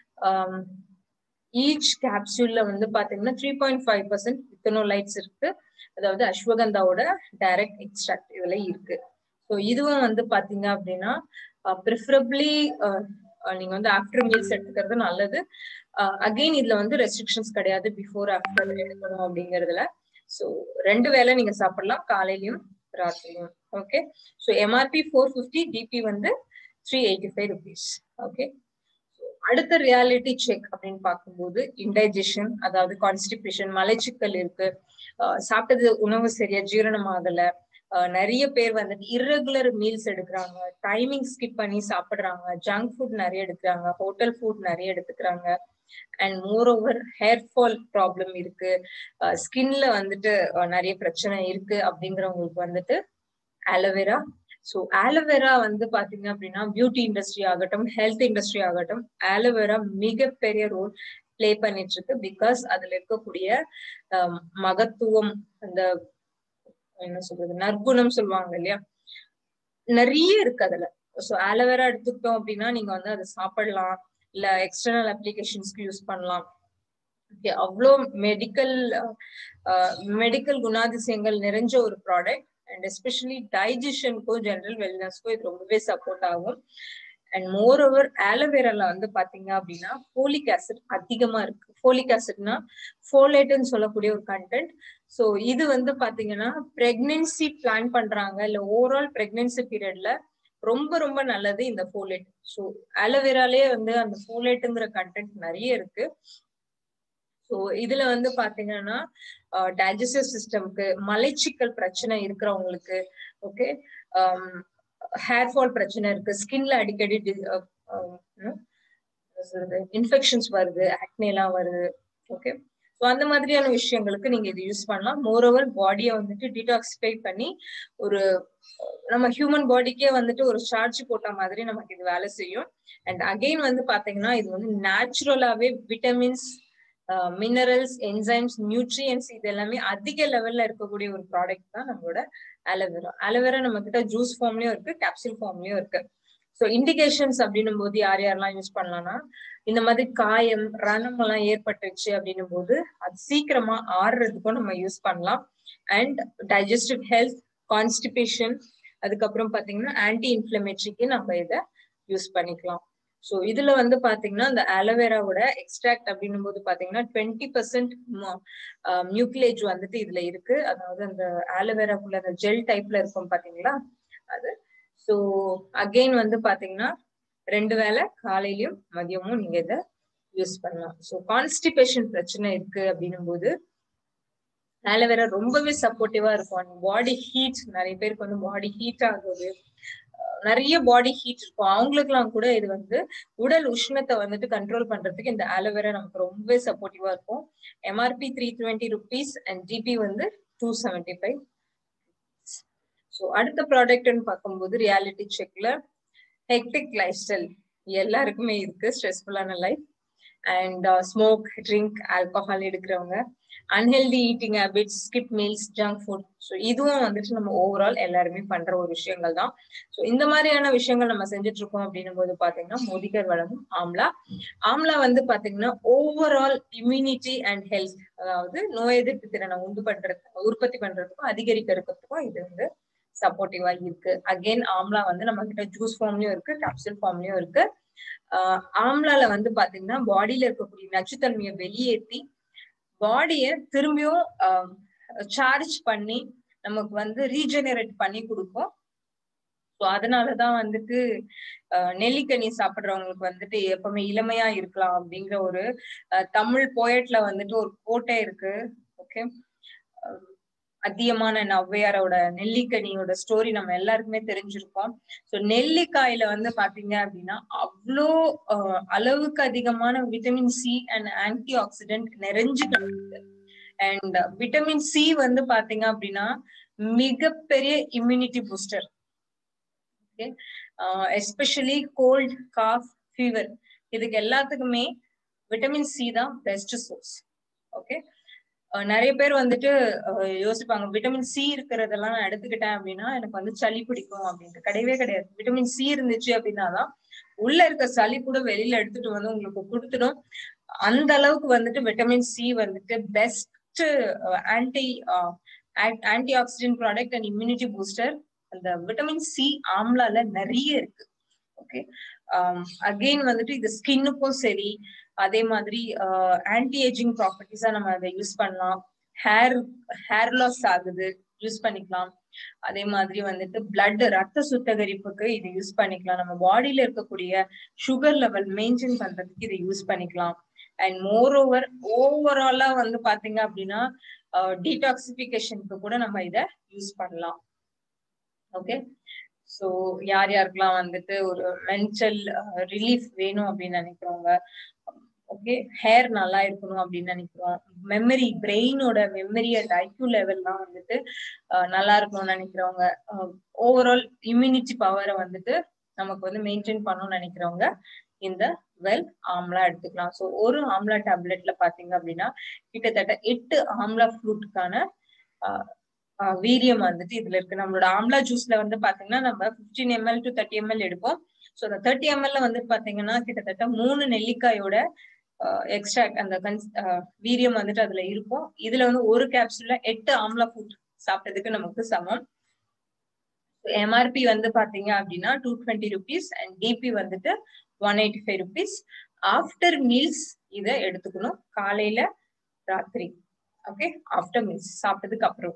ஈச் கேப்சூல்ல வந்து பாத்தீங்கன்னா three point five percent withanolides இருக்கு அதாவது அஸ்வகந்தாவோட டைரக்ட் எக்ஸ்ட்ராக்ட் இதுல இருக்கு ஸோ இதுவும் வந்து பாத்தீங்க அப்படின்னா ப்ரிஃபரபிளி நீங்க வந்து ஆஃப்டர் மீல்ஸ் எடுத்துக்கிறது நல்லது அகெயின் இதுல வந்து ரெஸ்ட்ரிக்ஷன்ஸ் கிடையாது பிஃபோர் ஆஃப்டர் எடுக்கணும் அப்படிங்கறதுல ஸோ ரெண்டு வேளை நீங்க சாப்பிடலாம் காலையிலயும் ராத்திரியும் okay so MRP four fifty DP வந்து three eighty five rupees okay அடுத்த ரியாலிட்டி செக் அப்படின்னு பார்க்கும்போது இன்டைஜஷன் அதாவது கான்ஸ்டிபேஷன் மலைச்சிக்கல் இருக்கு சாப்பிட்டது உணவு சரியா ஜீரணம் ஆகல நிறைய பேர் வந்துட்டு irregular மீல்ஸ் எடுக்கிறாங்க டைமிங் ஸ்கிப் பண்ணி சாப்பிடுறாங்க ஜங்க் ஃபுட் நிறைய எடுக்கிறாங்க ஹோட்டல் ஃபுட் நிறைய எடுத்துக்கிறாங்க and moreover hair fall problem இருக்கு ஸ்கின்ல வந்துட்டு நிறைய பிரச்சனை இருக்கு அப்படிங்கிறவங்களுக்கு வந்துட்டு ஆலோவேரா ஸோ ஆலோவேரா வந்து பாத்தீங்க அப்படின்னா பியூட்டி இண்டஸ்ட்ரி ஆகட்டும் ஹெல்த் இண்டஸ்ட்ரி ஆகட்டும் ஆலோவேரா மிகப்பெரிய ரோல் பிளே பண்ணிட்டு இருக்கு பிகாஸ் அதுல இருக்கக்கூடிய மகத்துவம் அந்த என்ன சொல்றது நற்குணம் சொல்லுவாங்க இல்லையா நிறைய இருக்கு அதுல ஸோ ஆலோவேரா எடுத்துக்கிட்டோம் அப்படின்னா நீங்க வந்து அதை சாப்பிடலாம் இல்ல எக்ஸ்டர்னல் அப்ளிகேஷன்ஸ்க்கு யூஸ் பண்ணலாம் ஓகே அவ்வளோ மெடிக்கல் மெடிக்கல் குணாதிசயங்கள் நிறைஞ்ச ஒரு ப்ராடக்ட் அண்ட் எஸ்பெஷலி டைஜஷனுக்கும் ஜெனரல் வெல்னஸ்க்கும் இது ரொம்பவே சப்போர்ட் ஆகும் அண்ட் மோர் ஓவர் ஆலோவேரால வந்து பாத்தீங்க அப்படின்னா ஃபோலிக் ஆசிட் அதிகமா இருக்கு ஃபோலிக் ஆசிட்னா ஃபோலேட்னு சொல்லக்கூடிய ஒரு கண்டென்ட் ஸோ இது வந்து பாத்தீங்கன்னா பிரெக்னன்சி பிளான் பண்றாங்க இல்ல ஓவரால் பிரெக்னன்சி பீரியட்ல ரொம்ப ரொம்ப நல்லது இந்த ஃபோலேட் ஸோ ஆலோவேராலே வந்து அந்த ஃபோலேட்டுங்கிற கண்டென்ட் நிறைய இருக்கு ஸோ இதுல வந்து பாத்தீங்கன்னா டைஜஸ்டிவ் சிஸ்டம்க்கு மலைச்சிக்கல் பிரச்சனை இருக்கிறவங்களுக்கு ஓகே ஹேர் ஃபால் பிரச்சனை இருக்கு ஸ்கின்ல அடிக்கடி இன்ஃபெக்ஷன்ஸ் வருது ஆக்னேலாம் வருது ஓகே ஸோ அந்த மாதிரியான விஷயங்களுக்கு நீங்க இது யூஸ் பண்ணலாம் மோர் ஓவர் பாடியை வந்துட்டு டீடாக்சிஃபை பண்ணி ஒரு நம்ம ஹியூமன் பாடிக்கே வந்துட்டு ஒரு சார்ஜ் போட்ட மாதிரி நமக்கு இது வேலை செய்யும் அண்ட் அகெயின் வந்து பாத்தீங்கன்னா இது வந்து நேச்சுரலாவே விட்டமின்ஸ் மினரல்ஸ் என்சைம்ஸ் நியூட்ரியன்ஸ் இது எல்லாமே அதிக லெவல்ல இருக்கக்கூடிய ஒரு ப்ராடக்ட் தான் நம்மளோட ஆலோவேரா ஆலோவேரா நம்ம கிட்ட ஜூஸ் ஃபார்ம்லயும் இருக்கு கேப்சூல் ஃபார்ம்லயும் இருக்கு ஸோ இண்டிகேஷன்ஸ் அப்படின்னும் போது யார் யாரெல்லாம் யூஸ் பண்ணலாம்னா இந்த மாதிரி காயம் ரணம் எல்லாம் ஏற்பட்டுச்சு அப்படின்னும் போது அது சீக்கிரமா ஆறுறதுக்கும் நம்ம யூஸ் பண்ணலாம் அண்ட் டைஜஸ்டிவ் ஹெல்த் கான்ஸ்டிபேஷன் அதுக்கப்புறம் பாத்தீங்கன்னா ஆன்டி இன்ஃபிளமேட்டரிக்கு நம்ம இதை யூஸ் பண்ணிக்கலாம் ஸோ இதுல வந்து பாத்தீங்கன்னா இந்த ஆலோவேராவோட எக்ஸ்ட்ராக்ட் அப்படின்னும் போது பாத்தீங்கன்னா டுவெண்ட்டி பர்சன்ட் நியூக்ளியேஜ் வந்துட்டு இதுல இருக்கு அதாவது அந்த ஆலோவேராக்குள்ள அந்த ஜெல் டைப்ல இருக்கும் பாத்தீங்களா அது ஸோ அகெயின் வந்து பாத்தீங்கன்னா ரெண்டு வேளை காலையிலயும் மதியமும் நீங்க இதை யூஸ் பண்ணலாம் ஸோ கான்ஸ்டிபேஷன் பிரச்சனை இருக்கு அப்படின்னும் போது ஆலோவேரா ரொம்பவே சப்போர்ட்டிவா இருக்கும் பாடி ஹீட் நிறைய பேருக்கு வந்து பாடி ஹீட் ஆகுது நிறைய பாடி ஹீட் இருக்கும் அவங்களுக்கு எல்லாம் கூட இது வந்து உடல் உஷ்ணத்தை வந்துட்டு கண்ட்ரோல் பண்றதுக்கு இந்த ஆலோவேரா நமக்கு ரொம்பவே சப்போர்ட்டிவா இருக்கும் MRP three twenty rupees and GP வந்து டூ செவன்டி ஃபைவ் ஸோ அடுத்த ப்ராடக்ட்னு பார்க்கும்போது ரியாலிட்டி செக்ல ஹெக்டிக் லைஃப் ஸ்டைல் எல்லாருக்குமே இருக்கு ஸ்ட்ரெஸ்ஃபுல்லான life and smoke drink alcohol எடுக்கிறவங்க unhealthy eating habits skip meals junk food so இதுவும் வந்துட்டு நம்ம ஓவரால் எல்லாருமே பண்ற ஒரு விஷயங்கள் தான் ஸோ இந்த மாதிரியான விஷயங்கள் நம்ம செஞ்சுட்டு இருக்கோம் அப்படின்னும் போது பாத்தீங்கன்னா மோதிகர் வழங்கும் ஆம்லா ஆம்லா வந்து பாத்தீங்கன்னா ஓவரால் இம்யூனிட்டி அண்ட் ஹெல்த் அதாவது நோய் எதிர்ப்பு திறனை உண்டு பண்றதுக்கும் உற்பத்தி பண்றதுக்கும் அதிகரிக்கிறதுக்கும் இது வந்து சப்போர்ட்டிவா இருக்கு அகெயின் ஆம்லா வந்து நம்ம கிட்ட ஜூஸ் ஃபார்ம்லயும் இருக்கு கேப்சூல் ஃபார்ம்லயும் இருக்கு ஆம்லால வந்து பாத்தீங்கன்னா பாடியில இருக்கக்கூடிய நச்சுத்தன்மையை வெளியேற்றி பாடிய திரும்பியும் சார்ஜ் பண்ணி நமக்கு வந்து ரீஜெனரேட் பண்ணி கொடுக்கும் ஸோ அதனாலதான் வந்துட்டு நெல்லிக்கனி சாப்பிடுறவங்களுக்கு வந்துட்டு எப்பவுமே இளமையா இருக்கலாம் அப்படிங்கிற ஒரு தமிழ் போயட்ல வந்துட்டு ஒரு கோட்டை இருக்கு ஓகே அதிகமான ஔவையாரோட நெல்லிக்கனியோட ஸ்டோரி நம்ம எல்லாருக்குமே தெரிஞ்சிருக்கோம் ஸோ நெல்லிக்காயில வந்து பாத்தீங்க அப்படின்னா அவ்வளோ அளவுக்கு அதிகமான vitamin C and antioxidant நிறைஞ்சு கிடக்குது அண்ட் விட்டமின் சி வந்து பாத்தீங்க அப்படின்னா மிகப்பெரிய immunity booster okay especially cold cough fever இதுக்கு எல்லாத்துக்குமே விட்டமின் சி தான் பெஸ்ட் சோர்ஸ் ஓகே நிறைய பேர் வந்துட்டு யோசிப்பாங்க விட்டமின் சி இருக்கிறதெல்லாம் நான் எடுத்துக்கிட்டேன் அப்படின்னா எனக்கு வந்து சளி பிடிக்கும் அப்படின்ட்டு கிடையவே கிடையாது விட்டமின் சி இருந்துச்சு அப்படின்னா தான் உள்ள இருக்க சளி கூட வெளியில எடுத்துட்டு வந்து உங்களுக்கு கொடுத்துடும் அந்த அளவுக்கு வந்துட்டு விட்டமின் சி வந்துட்டு best anti antioxidant product and immunity booster அந்த விட்டமின் சி ஆம்லால நிறைய இருக்கு ஓகே அகெயின் வந்துட்டு இது ஸ்கின்னுக்கும் சரி அதே மாதிரி ஆன்டி ஏஜிங் ப்ராப்பர்ட்டிஸா நம்ம அதை யூஸ் பண்ணலாம் ஹேர் ஹேர் லாஸ் ஆகுது யூஸ் பண்ணிக்கலாம் அதே மாதிரி வந்துட்டு பிளட் ரத்த சுத்தகரிப்புக்கு இதை யூஸ் பண்ணிக்கலாம் நம்ம பாடியில இருக்கக்கூடிய சுகர் லெவல் மெயின்டைன் பண்றதுக்கு இதை யூஸ் பண்ணிக்கலாம் அண்ட் மோர் ஓவர் ஓவராலா வந்து பாத்தீங்க அப்படின்னா டீடாக்சிபிகேஷனுக்கு கூட நம்ம இதை யூஸ் பண்ணலாம் ஓகே ஸோ யார் யாருக்கெல்லாம் வந்துட்டு ஒரு மென்டல் ரிலீஃப் வேணும் அப்படின்னு நினைக்கிறவங்க ஓகே ஹேர் நல்லா இருக்கணும் அப்படின்னு நினைக்கிறோம் மெமரி பிரெயினோட மெமரி அண்ட் ஐக்யூ லெவல்லாம் வந்துட்டு நல்லா இருக்கணும்னு நினைக்கிறவங்க ஓவரால் இம்யூனிட்டி பவரை வந்துட்டு நமக்கு வந்து மெயின்டைன் பண்ணணும்னு நினைக்கிறவங்க இந்த வெல் ஆம்லா எடுத்துக்கலாம் ஸோ ஒரு ஆம்லா டேப்லெட்ல பாத்தீங்க அப்படின்னா கிட்டத்தட்ட எட்டு ஆம்லா ஃப்ரூட்டுக்கான வீரியம் வந்துட்டு இதுல இருக்கு நம்மளோட ஆம்லா ஜூஸ்ல வந்து பாத்தீங்கன்னா நம்ம fifteen ml to thirty ml எடுப்போம் ஸோ அந்த தேர்ட்டி எம்எல்ல வந்து பாத்தீங்கன்னா கிட்டத்தட்ட மூணு நெல்லிக்காயோட எக்ஸ்ட்ராக்ட் அந்த கன்ஸ் வீரியம் வந்துட்டு அதுல இருக்கும் இதுல வந்து ஒரு கேப்சூல்ல எட்டு ஆம்லா ஃபுட் சாப்பிட்டதுக்கு நமக்கு சமம் எம்ஆர்பி வந்து பாத்தீங்க அப்படின்னா two twenty rupees and DP வந்துட்டு one eighty five rupees after meals இதை எடுத்துக்கணும் காலையில ராத்திரி ஓகே ஆஃப்டர் மீல்ஸ் சாப்பிட்டதுக்கு அப்புறம்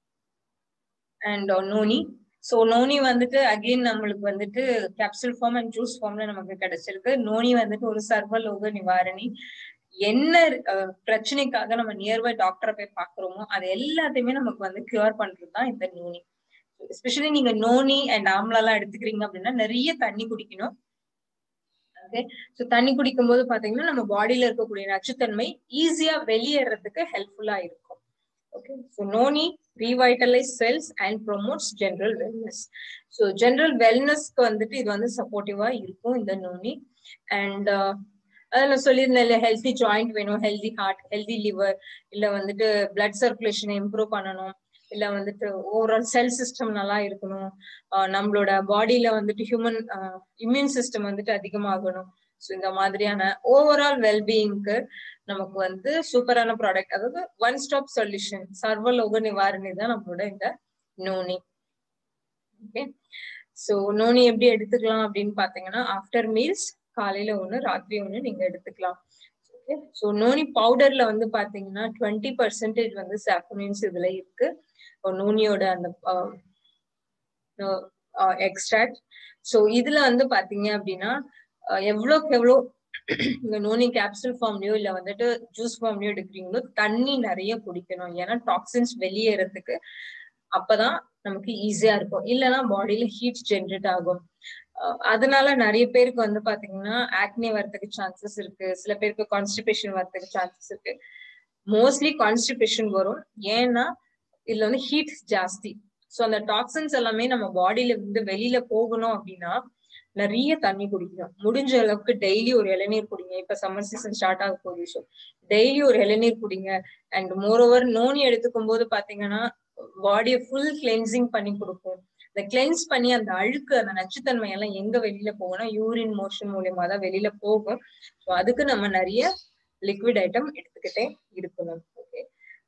அண்ட் நோனி ஸோ நோனி வந்துட்டு அகெயின் நம்மளுக்கு வந்துட்டு கேப்சூல் ஃபார்ம் அண்ட் ஜூஸ் ஃபார்ம்ல நமக்கு கிடைச்சிருக்கு நோனி வந்துட்டு ஒரு சர்வலோக நிவாரணி என்ன பிரச்சனைக்காக நம்ம நியர்பை டாக்டரை போய் பாக்குறோமோ அது எல்லாத்தையுமே நமக்கு வந்து கியூர் பண்றது தான் இந்த நோனி எஸ்பெஷலி நீங்க நோனி அண்ட் ஆம்லா எல்லாம் எடுத்துக்கிறீங்க அப்படின்னா நிறைய தண்ணி குடிக்கணும் ஓகே ஸோ தண்ணி குடிக்கும் போது பாத்தீங்கன்னா நம்ம பாடியில இருக்கக்கூடிய நச்சுத்தன்மை ஈஸியா வெளியேறதுக்கு ஹெல்ப்ஃபுல்லா இருக்கும் okay so noni revitalise cells and promotes general wellness so general வெல்னஸ்க்கு வந்துட்டு இது வந்து சப்போர்ட்டிவா இருக்கும் இந்த நோனி அண்ட் அதான் நான் சொல்லியிருந்தேன் ஹெல்தி ஜாயிண்ட் வேணும் ஹெல்தி ஹார்ட் ஹெல்தி லிவர் இல்ல வந்துட்டு பிளட் சர்க்குலேஷனை இம்ப்ரூவ் பண்ணணும் இல்ல வந்துட்டு ஓவரால் செல் சிஸ்டம் நல்லா இருக்கணும் நம்மளோட பாடியில வந்துட்டு ஹியூமன் இம்யூன் சிஸ்டம் வந்துட்டு அதிகமாகணும் ஸோ இந்த மாதிரியான ஓவரால் வெல்பீயிங்க்கு நமக்கு வந்து சூப்பரான ப்ராடக்ட் அதாவது ஒன் ஸ்டாப் சொல்யூஷன் சர்வலோக நிவாரணி தான் நம்மளோட இந்த நோனி ஓகே ஸோ நோனி எப்படி எடுத்துக்கலாம் அப்படின்னு பாத்தீங்கன்னா ஆஃப்டர் மீல்ஸ் காலையில ஒண்ணு ராத்திரி ஒண்ணு நீங்க எடுத்துக்கலாம் ஓகே ஸோ நோனி பவுடர்ல வந்து பாத்தீங்கன்னா டுவெண்ட்டி பர்சன்டேஜ் வந்து சாஃபனின்ஸ் இதுல இருக்கு நோனியோட அந்த எக்ஸ்ட்ராக்ட் ஸோ இதுல வந்து பாத்தீங்க அப்படின்னா எவ்வளோக்கு எவ்வளோ இந்த நோனி கேப்சூல் ஃபார்ம்லயோ இல்ல வந்துட்டு ஜூஸ் ஃபார்ம்லயோ எடுக்கிறீங்களோ தண்ணி நிறைய குடிக்கணும் ஏன்னா டாக்ஸின்ஸ் வெளியேறதுக்கு அப்பதான் நமக்கு ஈஸியா இருக்கும் இல்லைன்னா பாடியில ஹீட் ஜென்ரேட் ஆகும் அதனால நிறைய பேருக்கு வந்து பாத்தீங்கன்னா ஆக்னே வரதுக்கு சான்சஸ் இருக்கு சில பேருக்கு கான்ஸ்டிபேஷன் வரதுக்கு சான்சஸ் இருக்கு மோஸ்ட்லி கான்ஸ்டிபேஷன் வரும் ஏன்னா இதுல வந்து ஹீட் ஜாஸ்தி ஸோ அந்த டாக்ஸின்ஸ் எல்லாமே நம்ம பாடியில இருந்து வெளியில போகணும் அப்படின்னா நிறைய தண்ணி குடிக்கணும் முடிஞ்ச அளவுக்கு டெய்லி ஒரு இளநீர் குடிங்க இப்ப சம்மர் சீசன் ஸ்டார்ட் ஆக போகுது ஸோ டெய்லி ஒரு இளநீர் குடிங்க அண்ட் மோர் ஓவர் நோனி எடுத்துக்கும் போது பாத்தீங்கன்னா பாடியை ஃபுல் கிளென்சிங் பண்ணி கொடுக்கும் இந்த கிளென்ஸ் பண்ணி அந்த அழுக்கு அந்த நச்சுத்தன்மை எல்லாம் எங்க வெளியில போகணும் யூரின் மோஷன் மூலியமா தான் வெளியில போகும் ஸோ அதுக்கு நம்ம நிறைய லிக்விட் ஐட்டம் எடுத்துக்கிட்டே இருக்கணும் ஓகே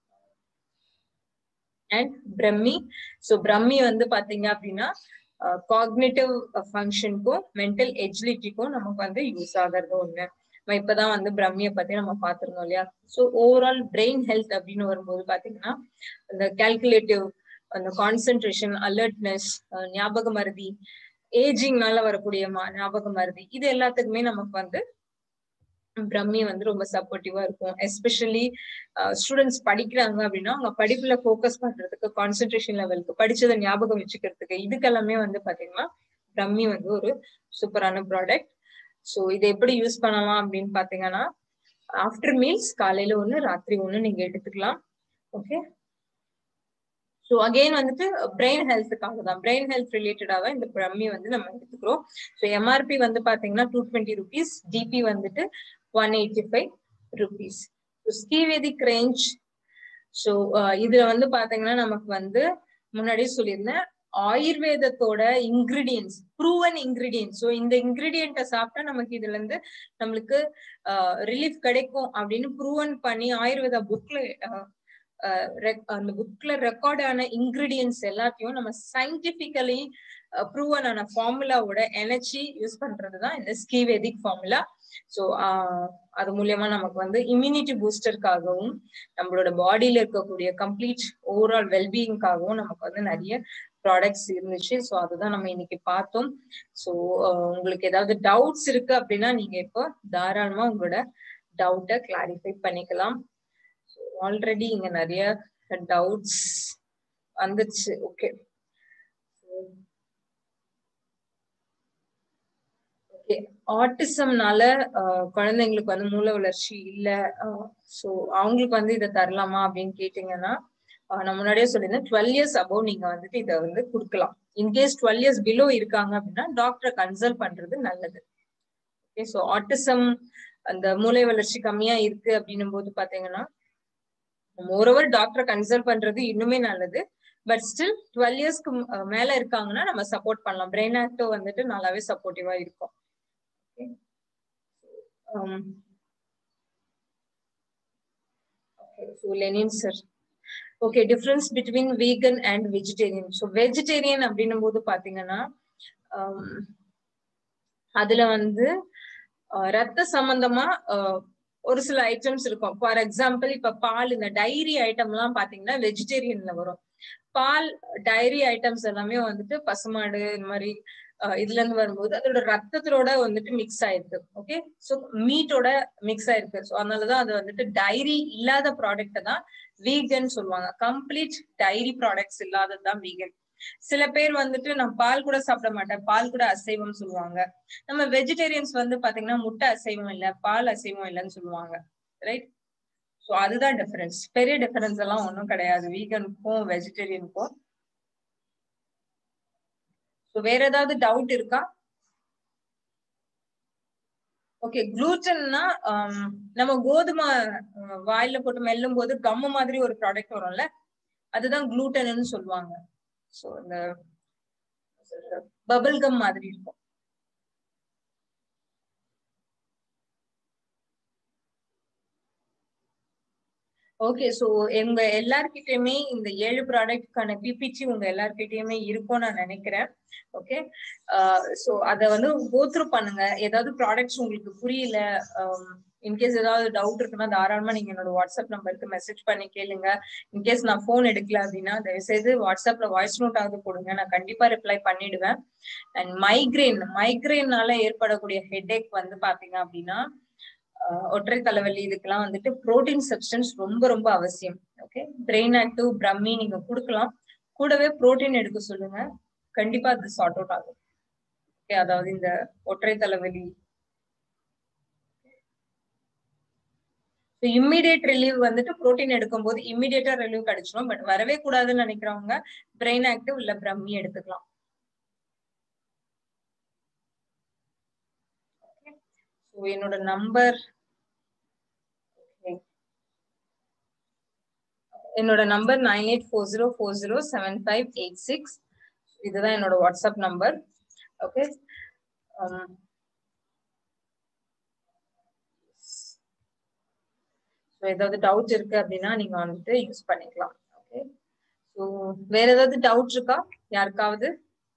அண்ட் பிரம்மி ஸோ பிரம்மி வந்து பாத்தீங்க அப்படின்னா காக்னேட்டிவ் ஃபங்க்ஷனுக்கும் மென்டல் எஜிலிட்டிக்கும் நமக்கு வந்து யூஸ் ஆகிறது ஒண்ணு நம்ம இப்பதான் வந்து பிரம்மியை பத்தி நம்ம பாத்திருந்தோம் இல்லையா ஸோ ஓவரால் பிரெயின் ஹெல்த் அப்படின்னு வரும்போது பாத்தீங்கன்னா இந்த கால்குலேட்டிவ் அந்த கான்சென்ட்ரேஷன் அலர்ட்னஸ் ஞாபக மருதி ஏஜிங்னால வரக்கூடிய ஞாபக மருதி இது எல்லாத்துக்குமே நமக்கு வந்து பிரம்மி வந்து ரொம்ப சப்போர்ட்டிவா இருக்கும் எஸ்பெஷலி ஸ்டூடெண்ட்ஸ் படிக்கிறாங்க அப்படின்னா அவங்க படிப்புல ஃபோக்கஸ் பண்றதுக்கு கான்சென்ட்ரேஷன் லெவலுக்கு படிச்சதை ஞாபகம் வச்சுக்கிறதுக்கு இதுக்கெல்லாமே வந்து பாத்தீங்கன்னா பிரம்மி வந்து ஒரு சூப்பரான ப்ராடக்ட் ஸோ இதை எப்படி யூஸ் பண்ணலாம் அப்படின்னு பாத்தீங்கன்னா ஆஃப்டர் மீல்ஸ் காலையில ஒண்ணு ராத்திரி ஒண்ணு நீங்க எடுத்துக்கலாம் ஓகே ஸோ அகெயின் வந்துட்டு பிரெயின் ஹெல்த்துக்காக தான் பிரெயின் ஹெல்த் ரிலேட்டடாக இந்த பிரம்மி வந்து நம்ம எடுத்துக்கிறோம் ஸோ எம்ஆர்பி வந்து பாத்தீங்கன்னா டூ டுவெண்ட்டி ருபீஸ் டிபி வந்துட்டு ஒன் எயிட்டி ஃபைவ் ருபீஸ் ஸ்கீவேதிக் ரேஞ்ச் ஸோ இதுல வந்து பாத்தீங்கன்னா நமக்கு வந்து முன்னாடியே சொல்லியிருந்தேன் ஆயுர்வேதத்தோட இன்கிரீடியன்ஸ் ப்ரூவன் இன்கிரீடியன்ஸ் ஸோ இந்த இன்கிரீடியன்ட்டை சாப்பிட்டா நமக்கு இதுல இருந்து நம்மளுக்கு ரிலீஃப் கிடைக்கும் அப்படின்னு ப்ரூவன் பண்ணி ஆயுர்வேதா புக்ல அந்த புக்ல ரெக்கார்ட் ஆன இன்கிரீடியன்ஸ் எல்லாத்தையும் நம்ம சயின்டிபிக்கலி ப்ரூவன் ஆன ஃபார்முலாவோட எனர்ஜி யூஸ் பண்றதுதான் இந்த ஸ்கீவேதிக் ஃபார்முலா ஸோ அது மூலியமா நமக்கு வந்து இம்யூனிட்டி பூஸ்டருக்காகவும் நம்மளோட பாடியில இருக்கக்கூடிய கம்ப்ளீட் ஓவரால் வெல்பீயிங்காகவும் நமக்கு வந்து நிறைய ப்ராடக்ட்ஸ் இருந்துச்சு ஸோ அதுதான் நம்ம இன்னைக்கு பார்த்தோம் ஸோ உங்களுக்கு ஏதாவது டவுட்ஸ் இருக்கு அப்படின்னா நீங்க இப்போ தாராளமா உங்களோட டவுட்டை கிளாரிஃபை பண்ணிக்கலாம் ஆல்ரெடி இங்க நிறைய டவுட்ஸ் வந்துச்சு ஓகே ஆட்டிசம்னால குழந்தைங்களுக்கு வந்து மூளை வளர்ச்சி இல்ல சோ அவங்களுக்கு வந்து இதை தரலாமா அப்படின்னு கேட்டீங்கன்னா நான் முன்னாடியே சொல்லியிருந்தேன் டுவெல் இயர்ஸ் அபோவ் நீங்க வந்துட்டு இதை வந்து கொடுக்கலாம் இன்கேஸ் டுவெல் இயர்ஸ் பிலோ இருக்காங்க அப்படின்னா டாக்டரை கன்சல்ட் பண்றது நல்லது ஓகே ஸோ ஆட்டிசம் அந்த மூளை வளர்ச்சி கம்மியா இருக்கு அப்படின்னும் போது பாத்தீங்கன்னா மோரோவர் டாக்டரை கன்சல்ட் பண்றது இன்னுமே நல்லது பட் ஸ்டில் டுவெல் இயர்ஸ்க்கு மேல இருக்காங்கன்னா நம்ம சப்போர்ட் பண்ணலாம் பிரெயின் ஆக்டோ வந்துட்டு நல்லாவே சப்போர்ட்டிவா இருக்கும் so Lenin sir okay difference between vegan and vegetarian so vegetarian அப்படின்னும் போது பாத்தீங்கன்னா அதுல வந்து ரத்த சம்பந்தமா ஒரு சில ஐட்டம்ஸ் இருக்கும் ஃபார் எக்ஸாம்பிள் இப்ப பால் இந்த டைரி ஐட்டம் எல்லாம் பாத்தீங்கன்னா வெஜிடேரியன்ல வரும் பால் டைரி ஐட்டம்ஸ் எல்லாமே வந்துட்டு பசுமாடு இந்த மாதிரி இதுல இருந்து வரும்போது அதோட ரத்தத்தோட வந்துட்டு மிக்ஸ் ஆயிருக்கு ஓகே ஸோ மீட்டோட மிக்ஸ் ஆயிருக்கு ஸோ அதனாலதான் அது வந்துட்டு டைரி இல்லாத ப்ராடக்ட் தான் வீகன் சொல்லுவாங்க கம்ப்ளீட் டைரி ப்ராடக்ட்ஸ் இல்லாதது தான் வீகன் சில பேர் வந்துட்டு நான் பால் கூட சாப்பிட மாட்டேன் பால் கூட அசைவம் சொல்லுவாங்க நம்ம வெஜிடேரியன்ஸ் வந்து பாத்தீங்கன்னா முட்டை அசைவம் இல்ல பால் அசைவம் இல்லைன்னு சொல்லுவாங்க ரைட் ஸோ அதுதான் டிஃபரன்ஸ் பெரிய டிஃபரன்ஸ் எல்லாம் ஒன்றும் கிடையாது வீகனுக்கும் வெஜிடேரியனுக்கும் ஸோ வேற ஏதாவது டவுட் இருக்கா ஓகே குளூட்டன்னா நம்ம கோதுமை வாயில போட்டு மெல்லும் போது கம்மு மாதிரி ஒரு ப்ராடக்ட் வரும்ல அதுதான் குளூட்டன்னு சொல்லுவாங்க ஸோ இந்த பபிள் கம் மாதிரி இருக்கும் ஓகே சோ எங்க எல்லார்கிட்டயுமே இந்த ஏழு ப்ராடக்ட்கான பிபிச்சி உங்க எல்லார்கிட்டயுமே இருக்கும் நான் நினைக்கிறேன் ஓகே சோ அத வந்து கோத்ரூ பண்ணுங்க ஏதாவது ப்ராடக்ட்ஸ் உங்களுக்கு புரியல இன்கேஸ் ஏதாவது டவுட் இருக்குன்னா தாராளமா நீங்க என்னோட வாட்ஸ்அப் நம்பருக்கு மெசேஜ் பண்ணி கேளுங்க இன்கேஸ் நான் போன் எடுக்கல அப்படின்னா தயவுசெய்து வாட்ஸ்அப்ல வாய்ஸ் நோட் ஆகுது போடுங்க நான் கண்டிப்பா ரிப்ளை பண்ணிடுவேன் அண்ட் மைக்ரெயின் மைக்ரெயினால ஏற்படக்கூடிய ஹெட்ஏக் வந்து பாத்தீங்க அப்படின்னா ஒற்றை தலைவலி இதுக்கெல்லாம் வந்துட்டு புரோட்டீன் சப்ஸ்டன்ஸ் ரொம்ப ரொம்ப அவசியம் ஓகே பிரெயின் ஆக்டிவ் பிரம்மி நீங்க கொடுக்கலாம் கூடவே புரோட்டீன் எடுக்க சொல்லுங்க கண்டிப்பா அது சார்ட் அவுட் ஆகும் ஓகே அதாவது இந்த ஒற்றை தலைவலி இம்மிடியேட் ரிலீவ் வந்துட்டு புரோட்டீன் எடுக்கும் போது இம்மிடியேட்டா ரிலீவ் கிடைச்சிடும் பட் வரவே கூடாதுன்னு நினைக்கிறவங்க பிரெயின் ஆக்டிவ் இல்ல பிரம்மி எடுத்துக்கலாம் ஸோ என்னோட நம்பர் என்னோட number nine eight four zero four zero seven five eight six இதுதான் என்னோட வாட்ஸ்அப் நம்பர் ஓகே ஸோ ஏதாவது டவுட் இருக்கு அப்படின்னா நீங்க வந்துட்டு யூஸ் பண்ணிக்கலாம் ஓகே ஸோ வேற ஏதாவது டவுட் இருக்கா யாருக்காவது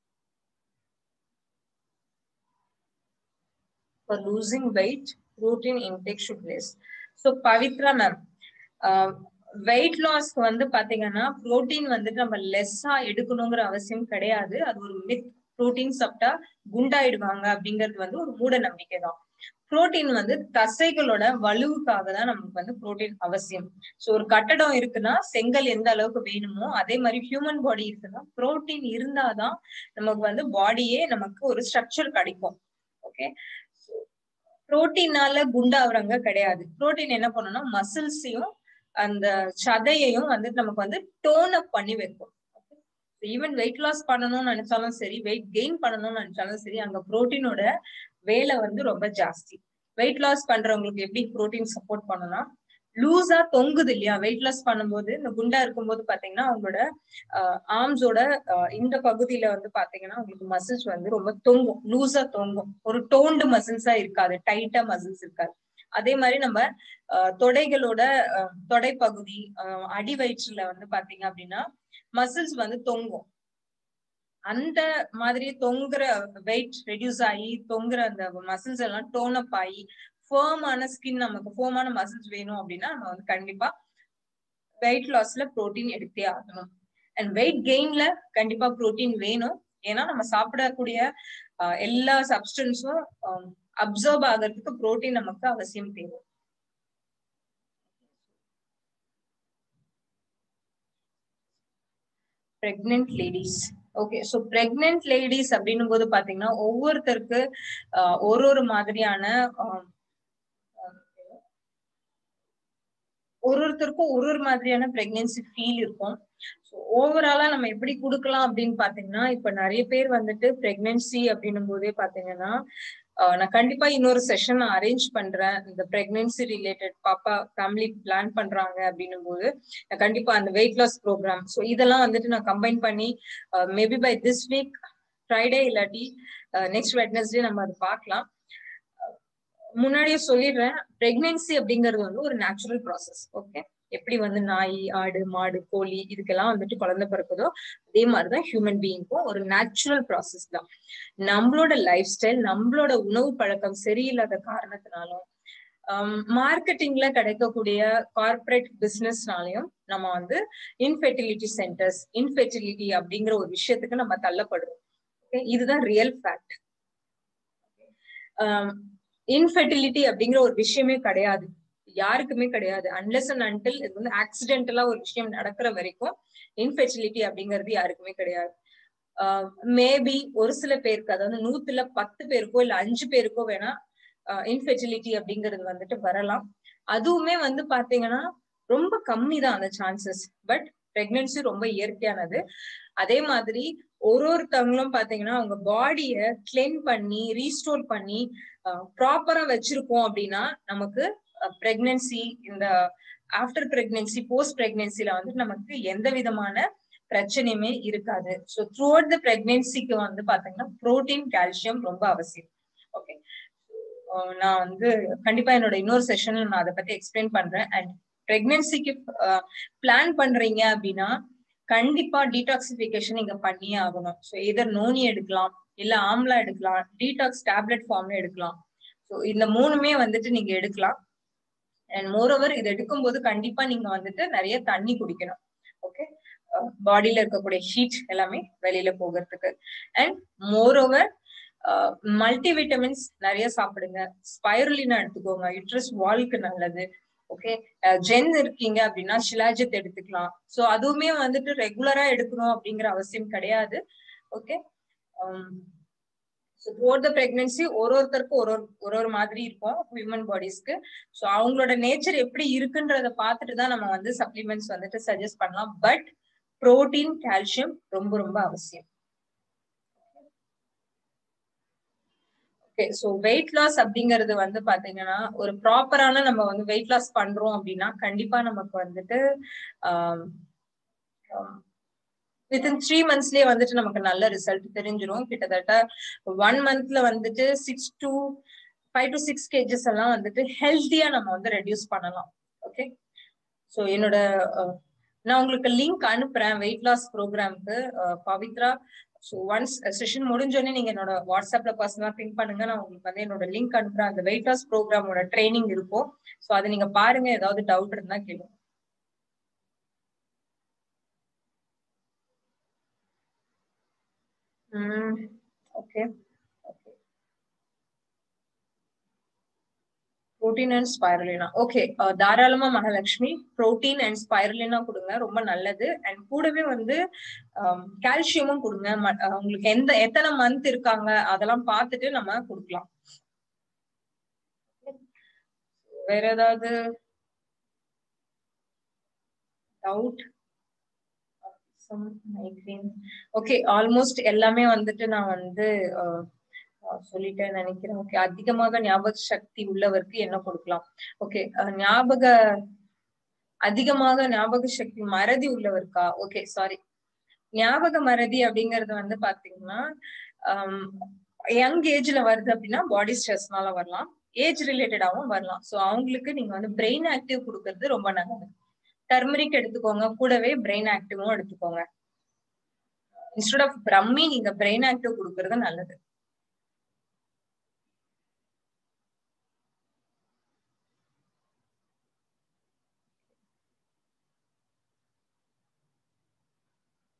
for losing weight, protein intake should less. So Pavithra ma'am weight லாஸ்க்கு வந்து பாத்தீங்கன்னா புரோட்டீன் வந்துட்டு நம்ம லெஸ்ஸா எடுக்கணுங்கிற அவசியம் கிடையாது அது ஒரு மித் புரோட்டீன் சாப்பிட்டா குண்டாயிடுவாங்க அப்படிங்கிறது வந்து ஒரு மூட நம்பிக்கை தான் புரோட்டீன் வந்து தசைகளோட வலுவுக்காக தான் நமக்கு வந்து புரோட்டீன் அவசியம் சோ ஒரு கட்டடம் இருக்குன்னா செங்கல் எந்த அளவுக்கு வேணுமோ அதே மாதிரி ஹியூமன் பாடி இருக்குன்னா புரோட்டீன் இருந்தாதான் நமக்கு வந்து பாடியே நமக்கு ஒரு ஸ்ட்ரக்சர் கிடைக்கும் ஓகே புரோட்டீனால குண்டாகிறவங்க கிடையாது புரோட்டீன் என்ன பண்ணும்னா மசில்ஸையும் அந்த சதையையும் வந்து நமக்கு வந்து டோன் அப் பண்ணி வைக்கும் ஈவன் வெயிட் லாஸ் பண்ணணும்னு நினைச்சாலும் சரி வெயிட் கெயின் பண்ணணும்னு நினைச்சாலும் சரி அங்க புரோட்டீனோட வேலை வந்து ரொம்ப ஜாஸ்தி வெயிட் லாஸ் பண்றவங்களுக்கு எப்படி புரோட்டீன் சப்போர்ட் பண்ணணும்னா லூஸா தொங்குது இல்லையா வெயிட் லாஸ் பண்ணும்போது இந்த குண்டா இருக்கும்போது பாத்தீங்கன்னா அவங்களோட ஆர்ம்ஸோட இந்த பகுதியில வந்து பாத்தீங்கன்னா உங்களுக்கு மசில்ஸ் வந்து ரொம்ப தொங்கும் லூஸா தொங்கும் ஒரு டோண்டு மசில்ஸா இருக்காது டைட்டா மசில்ஸ் இருக்காது அதே மாதிரி நம்ம தொடைகளோட தொடை பகுதி அடி வயிற்றுல வந்து பாத்தீங்க அப்படின்னா மசில்ஸ் வந்து தொங்கும் அந்த மாதிரி தொங்குற வெயிட் ரெடியூஸ் ஆகி தொங்குற அந்த மசில்ஸ் எல்லாம் டோன் அப் ஆகி ஃபேமான ஸ்கின் நமக்கு ஃபேமான மசில்ஸ் வேணும் அப்படின்னா நம்ம வந்து கண்டிப்பா வெயிட் லாஸ்ல ப்ரோட்டீன் எடுத்தே ஆகணும் அண்ட் வெயிட் கெயின்ல கண்டிப்பா ப்ரோட்டீன் வேணும் ஏன்னா நம்ம சாப்பிடக்கூடிய எல்லா சப்ஸ்டன்ஸும் அப்சர்வ் ஆகிறதுக்கு ப்ரோட்டீன் நமக்கு அவசியம் தேவை pregnant ladies okay so pregnant ladies அப்படின்னும் போது பாத்தீங்கன்னா ஒவ்வொருத்தருக்கு ஆஹ், ஒரு ஒரு மாதிரியான ஆஹ், ஒரு ஒருத்தருக்கும் ஒரு ஒரு மாதிரியான பிரெக்னன்சி ஃபீல் இருக்கும் ஸோ ஓவராலா நம்ம எப்படி கொடுக்கலாம் அப்படின்னு பாத்தீங்கன்னா இப்ப நிறைய பேர் வந்துட்டு பிரெக்னன்சி அப்படின்னும் போதே பாத்தீங்கன்னா ஆஹ் நான் கண்டிப்பா இன்னொரு செஷன் நான் அரேஞ்ச் பண்றேன் இந்த பிரெக்னன்சி ரிலேட்டட் பாப்பா ஃபேமிலி பிளான் பண்றாங்க அப்படின்னும் போது நான் கண்டிப்பா அந்த வெயிட் லாஸ் ப்ரோக்ராம் ஸோ இதெல்லாம் வந்துட்டு நான் கம்பைன் பண்ணி maybe by this week Friday இல்லாட்டி நெக்ஸ்ட் வெட்னஸ்டே நம்ம அதை பார்க்கலாம் முன்னாடியே சொல்லிடுறேன் பிரெக்னன்சி அப்படிங்கிறது வந்து ஒரு நேச்சுரல் ப்ராசஸ் ஓகே எப்படி வந்து நாய் ஆடு மாடு கோழி இதுக்கெல்லாம் வந்துட்டு குழந்தை பிறக்குதோ அதே மாதிரிதான் ஹியூமன் பீயிங்க்கும் ஒரு நேச்சுரல் ப்ராசஸ் தான் நம்மளோட லைஃப் ஸ்டைல் நம்மளோட உணவு பழக்கம் சரியில்லாத காரணத்தினாலும் மார்க்கெட்டிங்ல கிடைக்கக்கூடிய கார்பரேட் பிசினஸ்னாலையும் நம்ம வந்து இன்ஃபெர்டிலிட்டி சென்டர்ஸ் இன்ஃபெர்டிலிட்டி அப்படிங்கிற ஒரு விஷயத்துக்கு நம்ம தள்ளப்படுறோம் ஓகே இதுதான் ரியல் ஃபேக்ட் இன்ஃபெர்டிலிட்டி அப்படிங்கிற ஒரு விஷயமே கிடையாது யாருக்குமே கிடையாது அன்லெஸ் அண்ட் அன்டில் இது வந்து ஆக்சிடென்டலா ஒரு விஷயம் நடக்கிற வரைக்கும் இன்ஃபெர்டிலிட்டி அப்படிங்கிறது யாருக்குமே கிடையாது மேபி ஒரு சில பேருக்கு அதாவது நூத்துல பத்து பேருக்கோ இல்ல அஞ்சு பேருக்கோ வேணா இன்ஃபெர்டிலிட்டி அப்படிங்கிறது வந்துட்டு வரலாம் அதுவுமே வந்து பாத்தீங்கன்னா ரொம்ப கம்மி தான் அந்த சான்சஸ் பட் பிரெக்னன்சி ரொம்ப இயற்கையானது அதே மாதிரி ஒரு ஒருத்தவங்களும் பாத்தீங்கன்னா அவங்க பாடிய கிளென் பண்ணி ரீஸ்டோர் பண்ணி ப்ராப்பரா வச்சிருக்கோம் அப்படின்னா நமக்கு பிரெக்னன்சி இந்த ஆஃப்டர் பிரெக்னன்சி போஸ்ட் பிரெக்னன்சில வந்து நமக்கு எந்த விதமான பிரச்சனையுமே இருக்காது ஸோ த்ரூ அவுட் த பிரெக்னன்சிக்கு வந்து பாத்தீங்கன்னா புரோட்டீன் கால்சியம் ரொம்ப அவசியம் ஓகே நான் வந்து கண்டிப்பா என்னோட இன்னொரு செஷன்ல நான் அதை பத்தி எக்ஸ்பிளைன் பண்றேன் அண்ட் பிரெக்னன்சிக்கு பிளான் பண்றீங்க அப்படின்னா கண்டிப்பா டீடாக்சிபிகேஷன் நீங்க பண்ணியே ஆகணும் ஸோ எதர் நோனி எடுக்கலாம் இல்ல ஆம்லா எடுக்கலாம் டீடாக்ஸ் டேப்லெட் ஃபார்ம்ல எடுக்கலாம் ஸோ இந்த மூணுமே வந்துட்டு நீங்க எடுக்கலாம் அண்ட் மோரோவர் இது எடுக்கும்போது கண்டிப்பா நீங்க வந்துட்டு நிறைய தண்ணி குடிக்கணும் ஓகே பாடியில இருக்கக்கூடிய ஹீட் எல்லாமே வெளியில போகிறதுக்கு அண்ட் மோரோவர் மல்டி விட்டமின்ஸ் நிறைய சாப்பிடுங்க ஸ்பைரலினா எடுத்துக்கோங்க யூட்ரஸ் வால்க்கு நல்லது ஓகே ஜென் இருக்கீங்க அப்படின்னா ஷிலாஜித் எடுத்துக்கலாம் ஸோ அதுவுமே வந்துட்டு ரெகுலரா எடுக்கணும் அப்படிங்கிற அவசியம் கிடையாது okay so through the pregnancy ஒரு ஒருத்தருக்கும் ஒரு ஒரு ஒரு ஒரு மாதிரி இருக்கும் ஹியூமன் பாடிஸ்க்கு ஸோ அவங்களோட நேச்சர் எப்படி இருக்குன்றத பார்த்துட்டு தான் நம்ம வந்து சப்ளிமெண்ட்ஸ் வந்துட்டு சஜஸ்ட் பண்ணலாம் பட் புரோட்டீன் கால்சியம் ரொம்ப ரொம்ப அவசியம் ஓகே ஸோ வெயிட் லாஸ் அப்படிங்கிறது வந்து பாத்தீங்கன்னா ஒரு ப்ராப்பரான நம்ம வந்து வெயிட் லாஸ் பண்றோம் அப்படின்னா கண்டிப்பா நமக்கு வந்துட்டு வித்தின் த்ரீ மந்த்ஸ்லயே வந்துட்டு நமக்கு நல்ல ரிசல்ட் தெரிஞ்சிடும் கிட்டத்தட்ட ஒன் மந்த்ல வந்துட்டு six to five to six kgs எல்லாம் வந்துட்டு ஹெல்த்தியா நம்ம வந்து ரெடியூஸ் பண்ணலாம் ஓகே ஸோ என்னோட நான் உங்களுக்கு லிங்க் அனுப்புறேன் வெயிட் லாஸ் ப்ரோக்ராம்க்கு பவித்ரா ஸோ ஒன்ஸ் செஷன் முடிஞ்சோடனே நீங்க என்னோட வாட்ஸ்அப்ல பர்சனலா பிங்க் பண்ணுங்க நான் உங்களுக்கு வந்து என்னோட லிங்க் அனுப்புறேன் அந்த வெயிட் லாஸ் ப்ரோக்ராமோட ட்ரைனிங் இருக்கும் ஸோ அதை நீங்க பாருங்க ஏதாவது டவுட் இருந்தா கேளுங்க okay protein and spirulina okay தாராளமா மகாலட்சுமி புரோட்டீன் அண்ட் ஸ்பைரலினா கொடுங்க ரொம்ப நல்லது அண்ட் கூடவே வந்து கால்சியமும் கொடுங்க உங்களுக்கு எந்த எத்தனை மந்த் இருக்காங்க அதெல்லாம் பார்த்துட்டு நம்ம கொடுக்கலாம் வேற ஏதாவது டவுட் ஓகே ஆல்மோஸ்ட் எல்லாமே வந்துட்டு நான் வந்து சொல்லிட்டேன் நினைக்கிறேன் ஓகே அதிகமாக ஞாபக சக்தி உள்ளவருக்கு என்ன கொடுக்கலாம் ஓகே ஞாபக அதிகமாக ஞாபக சக்தி மறதி உள்ளவருக்கா ஓகே சாரி ஞாபக மறதி அப்படிங்கறது வந்து பாத்தீங்கன்னா யங் ஏஜ்ல வருது அப்படின்னா பாடி ஸ்ட்ரெஸ்னால வரலாம் ஏஜ் ரிலேட்டடாவும் வரலாம் சோ அவங்களுக்கு நீங்க வந்து பிரெயின் ஆக்டிவ் கொடுக்கறது ரொம்ப நல்லது டர்மரிக் எடுத்துக்கோங்க கூடவே பிரெயின் ஆக்டிவும் எடுத்துக்கோங்க இன்ஸ்டெட் ஆஃப் பிரம்மி நீங்க பிரெயின் ஆக்டிவ் கொடுக்கறது நல்லது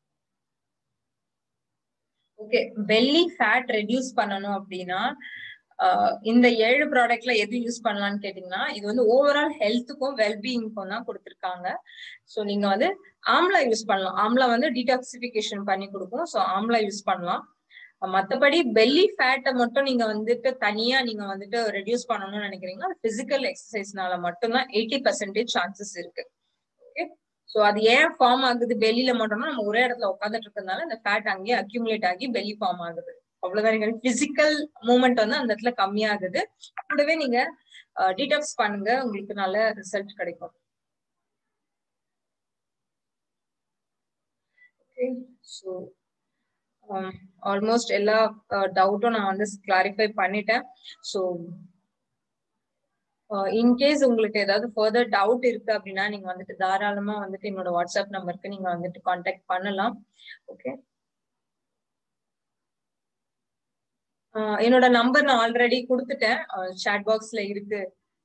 ஓகே பெல்லி ஃபேட் ரெடியூஸ் பண்ணணும் அப்படின்னா இந்த ஏழு ப்ராடக்ட்ல எது யூஸ் பண்ணலாம்னு கேட்டீங்கன்னா இது வந்து ஓவரால் ஹெல்த்துக்கும் வெல்பீயிங்க்கும் தான் கொடுத்துருக்காங்க ஸோ நீங்க வந்து ஆம்லா யூஸ் பண்ணலாம் ஆம்லா வந்து டீடாக்சிபிகேஷன் பண்ணி கொடுக்கும் ஸோ ஆம்லா யூஸ் பண்ணலாம் மத்தபடி பெல்லி ஃபேட்டை மட்டும் நீங்க வந்துட்டு தனியா நீங்க வந்துட்டு ரெடியூஸ் பண்ணணும்னு நினைக்கிறீங்கன்னா பிசிக்கல் எக்ஸசைஸ்னால மட்டும்தான் எயிட்டி பர்சன்டேஜ் சான்சஸ் இருக்கு ஓகே ஸோ அது ஏன் ஃபார்ம் ஆகுது பெல்லியில மட்டும்னா நம்ம ஒரே இடத்துல உட்காந்துட்டு இருக்கிறதுனால இந்த ஃபேட் அங்கேயே அக்யூமுலேட் ஆகி பெல்லி ஃபார்ம் ஆகுது அவ்வளவுதான் பிசிக்கல் மூமெண்ட் வந்து அந்த இடத்துல கம்மியாகுது கூடவே நீங்க டீடாக்ஸ் பண்ணுங்க உங்களுக்கு நல்ல ரிசல்ட் கிடைக்கும் ஓகே ஸோ ஆல்மோஸ்ட் எல்லா டவுட்டும் நான் வந்து கிளாரிஃபை பண்ணிட்டேன் ஸோ இன்கேஸ் உங்களுக்கு ஏதாவது ஃபர்தர் டவுட் இருக்கு அப்படின்னா நீங்க வந்துட்டு தாராளமா வந்துட்டு என்னோட வாட்ஸ்அப் நம்பருக்கு நீங்க வந்துட்டு கான்டாக்ட் பண்ணலாம் ஓகே என்னோட நம்பர் நான் ஆல்ரெடி கொடுத்துட்டேன் சாட் பாக்ஸ்ல இருக்கு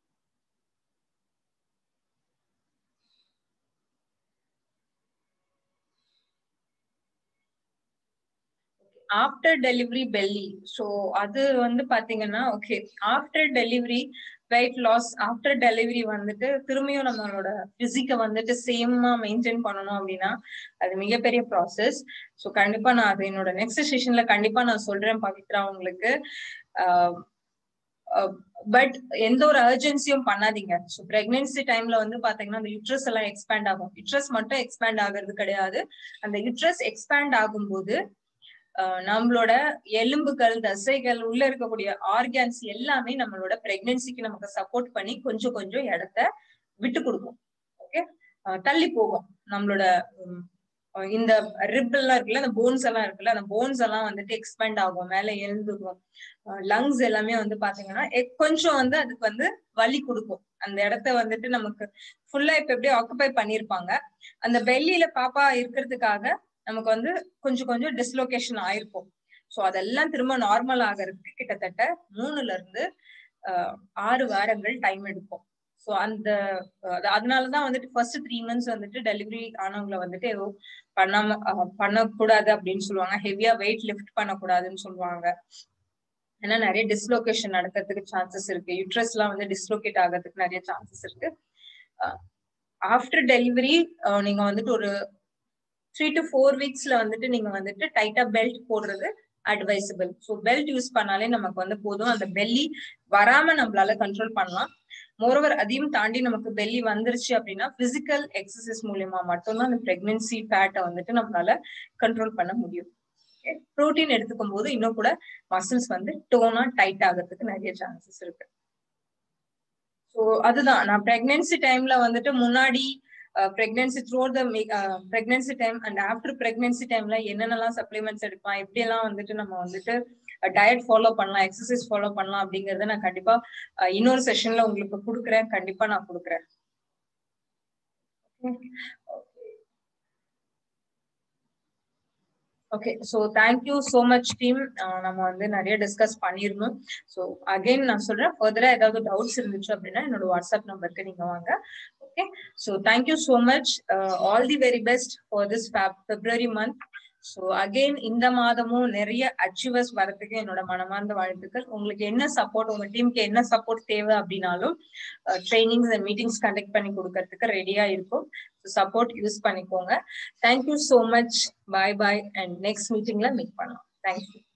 ஆஃப்டர் டெலிவரி பெல்லி ஸோ அது வந்து பாத்தீங்கன்னா okay after delivery weight loss after delivery வந்துட்டு திரும்பியும் நம்மளோட பிசிக்கை வந்துட்டு சேமா மெயின்டைன் பண்ணணும் அப்படின்னா அது மிகப்பெரிய ப்ராசஸ் ஸோ கண்டிப்பா நான் அது என்னோட நெக்ஸ்ட் செஷன்ல கண்டிப்பா நான் சொல்றேன் பவித்ரா உங்களுக்கு பட் எந்த ஒரு அர்ஜென்சியும் பண்ணாதீங்க ஸோ பிரெக்னன்சி டைம்ல வந்து பாத்தீங்கன்னா அந்த யுட்ரஸ் எல்லாம் எக்ஸ்பேண்ட் ஆகும் யுட்ரஸ் மட்டும் எக்ஸ்பேண்ட் ஆகுறது கிடையாது அந்த யுட்ரஸ் எக்ஸ்பேண்ட் ஆகும்போது நம்மளோட எலும்புகள் தசைகள் உள்ள இருக்கக்கூடிய ஆர்கான்ஸ் எல்லாமே நம்மளோட பிரெக்னன்சிக்கு நமக்கு சப்போர்ட் பண்ணி கொஞ்சம் கொஞ்சம் இடத்த விட்டு கொடுக்கும் ஓகே தள்ளி போகும் நம்மளோட இந்த ரிப் எல்லாம் இருக்குல்ல அந்த போன்ஸ் எல்லாம் இருக்குல்ல அந்த போன்ஸ் எல்லாம் வந்துட்டு எக்ஸ்பேண்ட் ஆகும் மேல எழுந்துக்கும் லங்ஸ் எல்லாமே வந்து பாத்தீங்கன்னா கொஞ்சம் வந்து அதுக்கு வந்து வலி கொடுக்கும் அந்த இடத்த வந்துட்டு நமக்கு ஃபுல்லா இப்ப எப்படியே ஆக்குபை பண்ணிருப்பாங்க அந்த பெல்லியில பாப்பா இருக்கிறதுக்காக நமக்கு வந்து கொஞ்சம் கொஞ்சம் டிஸ்லோகேஷன் ஆயிருக்கும் ஸோ அதெல்லாம் திரும்ப நார்மல் ஆகிறதுக்கு கிட்டத்தட்ட மூணுல இருந்து ஆறு வாரங்கள் டைம் எடுக்கும் ஸோ அந்த அதனாலதான் வந்துட்டு ஃபர்ஸ்ட் த்ரீ மந்த்ஸ் வந்துட்டு டெலிவரி ஆனவங்களை வந்துட்டு ஏதோ பண்ணாம பண்ணக்கூடாது அப்படின்னு சொல்லுவாங்க ஹெவியா வெயிட் லிஃப்ட் பண்ணக்கூடாதுன்னு சொல்லுவாங்க ஏன்னா நிறைய டிஸ்லோகேஷன் நடக்கிறதுக்கு சான்சஸ் இருக்கு யூட்ரஸ் எல்லாம் வந்து டிஸ்லோகேட் ஆகிறதுக்கு நிறைய சான்சஸ் இருக்கு ஆஃப்டர் டெலிவரி நீங்க வந்துட்டு ஒரு த்ரீ டு ஃபோர் வீக்ஸ்ல வந்துட்டு நீங்க வந்துட்டு டைட்டா பெல்ட் போடுறது அட்வைசபிள் ஸோ பெல்ட் யூஸ் பண்ணாலே நமக்கு வந்து போதும் அந்த பெல்லி வராம நம்மளால கண்ட்ரோல் பண்ணலாம் மோரோவர் அதையும் தாண்டி நமக்கு பெல்லி வந்துருச்சு அப்படின்னா பிசிக்கல் எக்ஸசைஸ் மூலியமா மட்டும்தான் அந்த பிரெக்னன்சி ஃபேட்டை வந்துட்டு நம்மளால கண்ட்ரோல் பண்ண முடியும் ப்ரோட்டீன் எடுத்துக்கும் போது இன்னும் கூட மசில்ஸ் வந்து டோனா டைட் ஆகிறதுக்கு நிறைய சான்சஸ் இருக்கு ஸோ அதுதான் நான் பிரெக்னன்சி டைம்ல வந்துட்டு முன்னாடி pregnancy through the pregnancy time and after pregnancy டைம்ல என்னென்னலாம் சப்ளிமெண்ட்ஸ் எடுக்கலாம் எப்படியெல்லாம் வந்துட்டு நம்ம வந்துட்டு டயட் ஃபாலோ பண்ணலாம் எக்ஸசைஸ் ஃபாலோ பண்ணலாம் அப்படிங்கறத நான் கண்டிப்பா இன்னொரு செஷன்ல உங்களுக்கு கொடுக்குறேன் கண்டிப்பா நான் கொடுக்குறேன் okay so thank you so much team நம்ம வந்து நிறைய டிஸ்கஸ் பண்ணிருந்தோம் ஸோ அகைன் நான் சொல்றேன் ஃபர்தரா ஏதாவது டவுட்ஸ் இருந்துச்சு அப்படின்னா என்னோட வாட்ஸ்அப் நம்பருக்கு நீங்க வாங்க okay so thank you so much all the very best for this February month so again இந்த மாதமும் நிறைய அச்சீவர்ஸ் வரதுக்கு என்னோட மனமார்ந்த வாழ்த்துக்கள் உங்களுக்கு என்ன சப்போர்ட் உங்க டீமுக்கு என்ன சப்போர்ட் தேவை அப்படின்னாலும் ட்ரைனிங்ஸ் அண்ட் மீட்டிங்ஸ் கண்டக்ட் பண்ணி கொடுக்கறதுக்கு ரெடியா இருக்கும் சப்போர்ட் யூஸ் பண்ணிக்கோங்க thank you so much bye bye and next மீட்டிங்ல மீட் பண்ணலாம் தேங்க்யூ